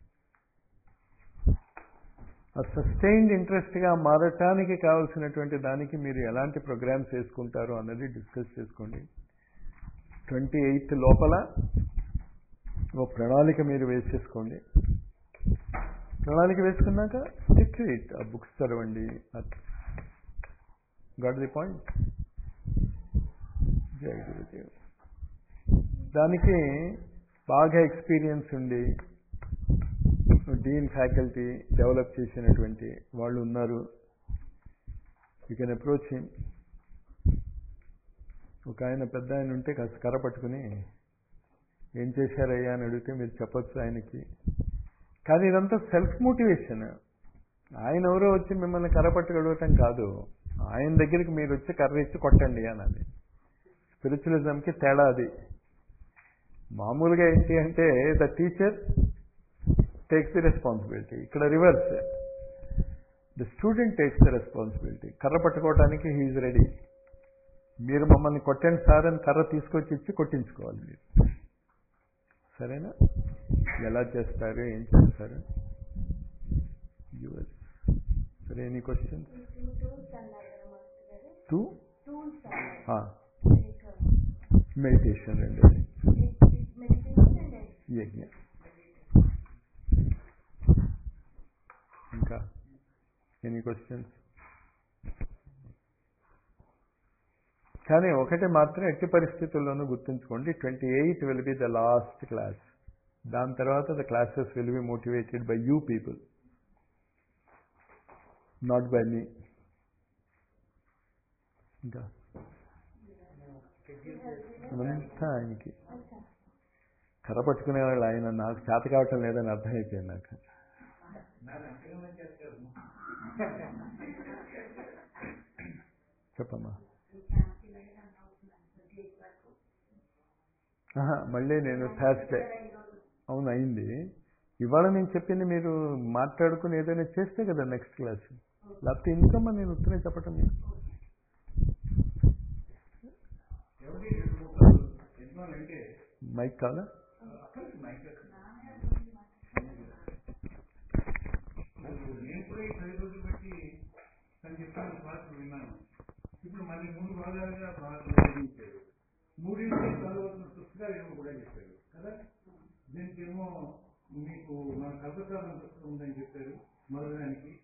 ఆ సస్టైన్డ్ ఇంట్రెస్ట్గా మారటానికి కావాల్సినటువంటి దానికి మీరు ఎలాంటి ప్రోగ్రామ్స్ వేసుకుంటారు అన్నది డిస్కస్ చేసుకోండి ట్వంటీ ఎయిత్ లోపల ఓ ప్రణాళిక మీరు వేసేసుకోండి ప్రణాళిక వేసుకున్నాక స్టిక్ ఇట్ ఆ బుక్స్ చదవండి గాట్ ది పాయింట్ జై గురుదేవ్ దానికి బాగా ఎక్స్పీరియన్స్ ఉండి డీన్ ఫ్యాకల్టీ డెవలప్ చేసినటువంటి వాళ్ళు ఉన్నారు యూ కెన్ అప్రోచ్ హిమ్ ఒక ఆయన పెద్ద ఆయన ఉంటే కాస్త కర్ర పట్టుకుని ఏం చేశారయ్యా అని అడిగితే మీరు చెప్పొచ్చు ఆయనకి కానీ ఇదంతా సెల్ఫ్ మోటివేషన్ ఆయన ఎవరో వచ్చి మిమ్మల్ని కర్ర పట్టుకు అడగటం కాదు ఆయన దగ్గరికి మీరు వచ్చి కర్ర ఇచ్చి కొట్టండి అన్నది స్పిరిచువలిజంకి తేడా అది మామూలుగా ఏంటి అంటే the teacher takes the responsibility ఇక్కడ reverse the student takes the responsibility కర్ర పట్టుకోవడానికి హీఈస్ రెడీ మీరు మమ్మల్ని కొట్టండి సార్ అని కర్ర తీసుకొచ్చి ఇచ్చి కొట్టించుకోవాలి మీరు సరేనా ఎలా చేస్తారు ఏం చేస్తారు యువర్ సరే ఎనీ క్వశ్చన్ టూల్స్ అన్నారు కదా మాస్టర్ గారు టూ టూల్స్ అన్నారు మెడిటేషన్ రెండు మెడిటేషన్ అండ్ యజ్ఞ ఇంకా ఎనీ క్వశ్చన్స్ కానీ ఒకటి మాత్రం ఎట్టి పరిస్థితుల్లోనూ గుర్తుంచుకోండి twenty eight will be the last class దాని తర్వాత the classes will be motivated by you people not by మీ ఇంకా అంతా ఆయనకి కర్ర పట్టుకునేవాళ్ళు ఆయన నాకు చేత కావటం లేదని అర్థమైపోయింది నాకు చెప్పమ్మా ఆహా, మళ్ళీ నేను థర్స్డే అవును అయింది ఇవాళ నేను చెప్పింది మీరు మాట్లాడుకుని ఏదైనా చేస్తే కదా నెక్స్ట్ క్లాస్ లేకపోతే ఇంకమ్మా నేను ఉత్తరే చెప్పటం మీకు మైక్ కాదా నేను కూడా ఈ పది రోజులు బట్టి తను చెప్పిన క్లాసులు విన్నాను ఇప్పుడు మళ్ళీ మూడు భాగాలుగా భాగాలు విభజించారు మూడింటి చదవలసిన పుస్తకాలు ఏమో కూడా చెప్పారు కదా దీనికేమో మీకు మన కల్పసారం పుస్తకం ఉందని చెప్పారు మొదలడానికి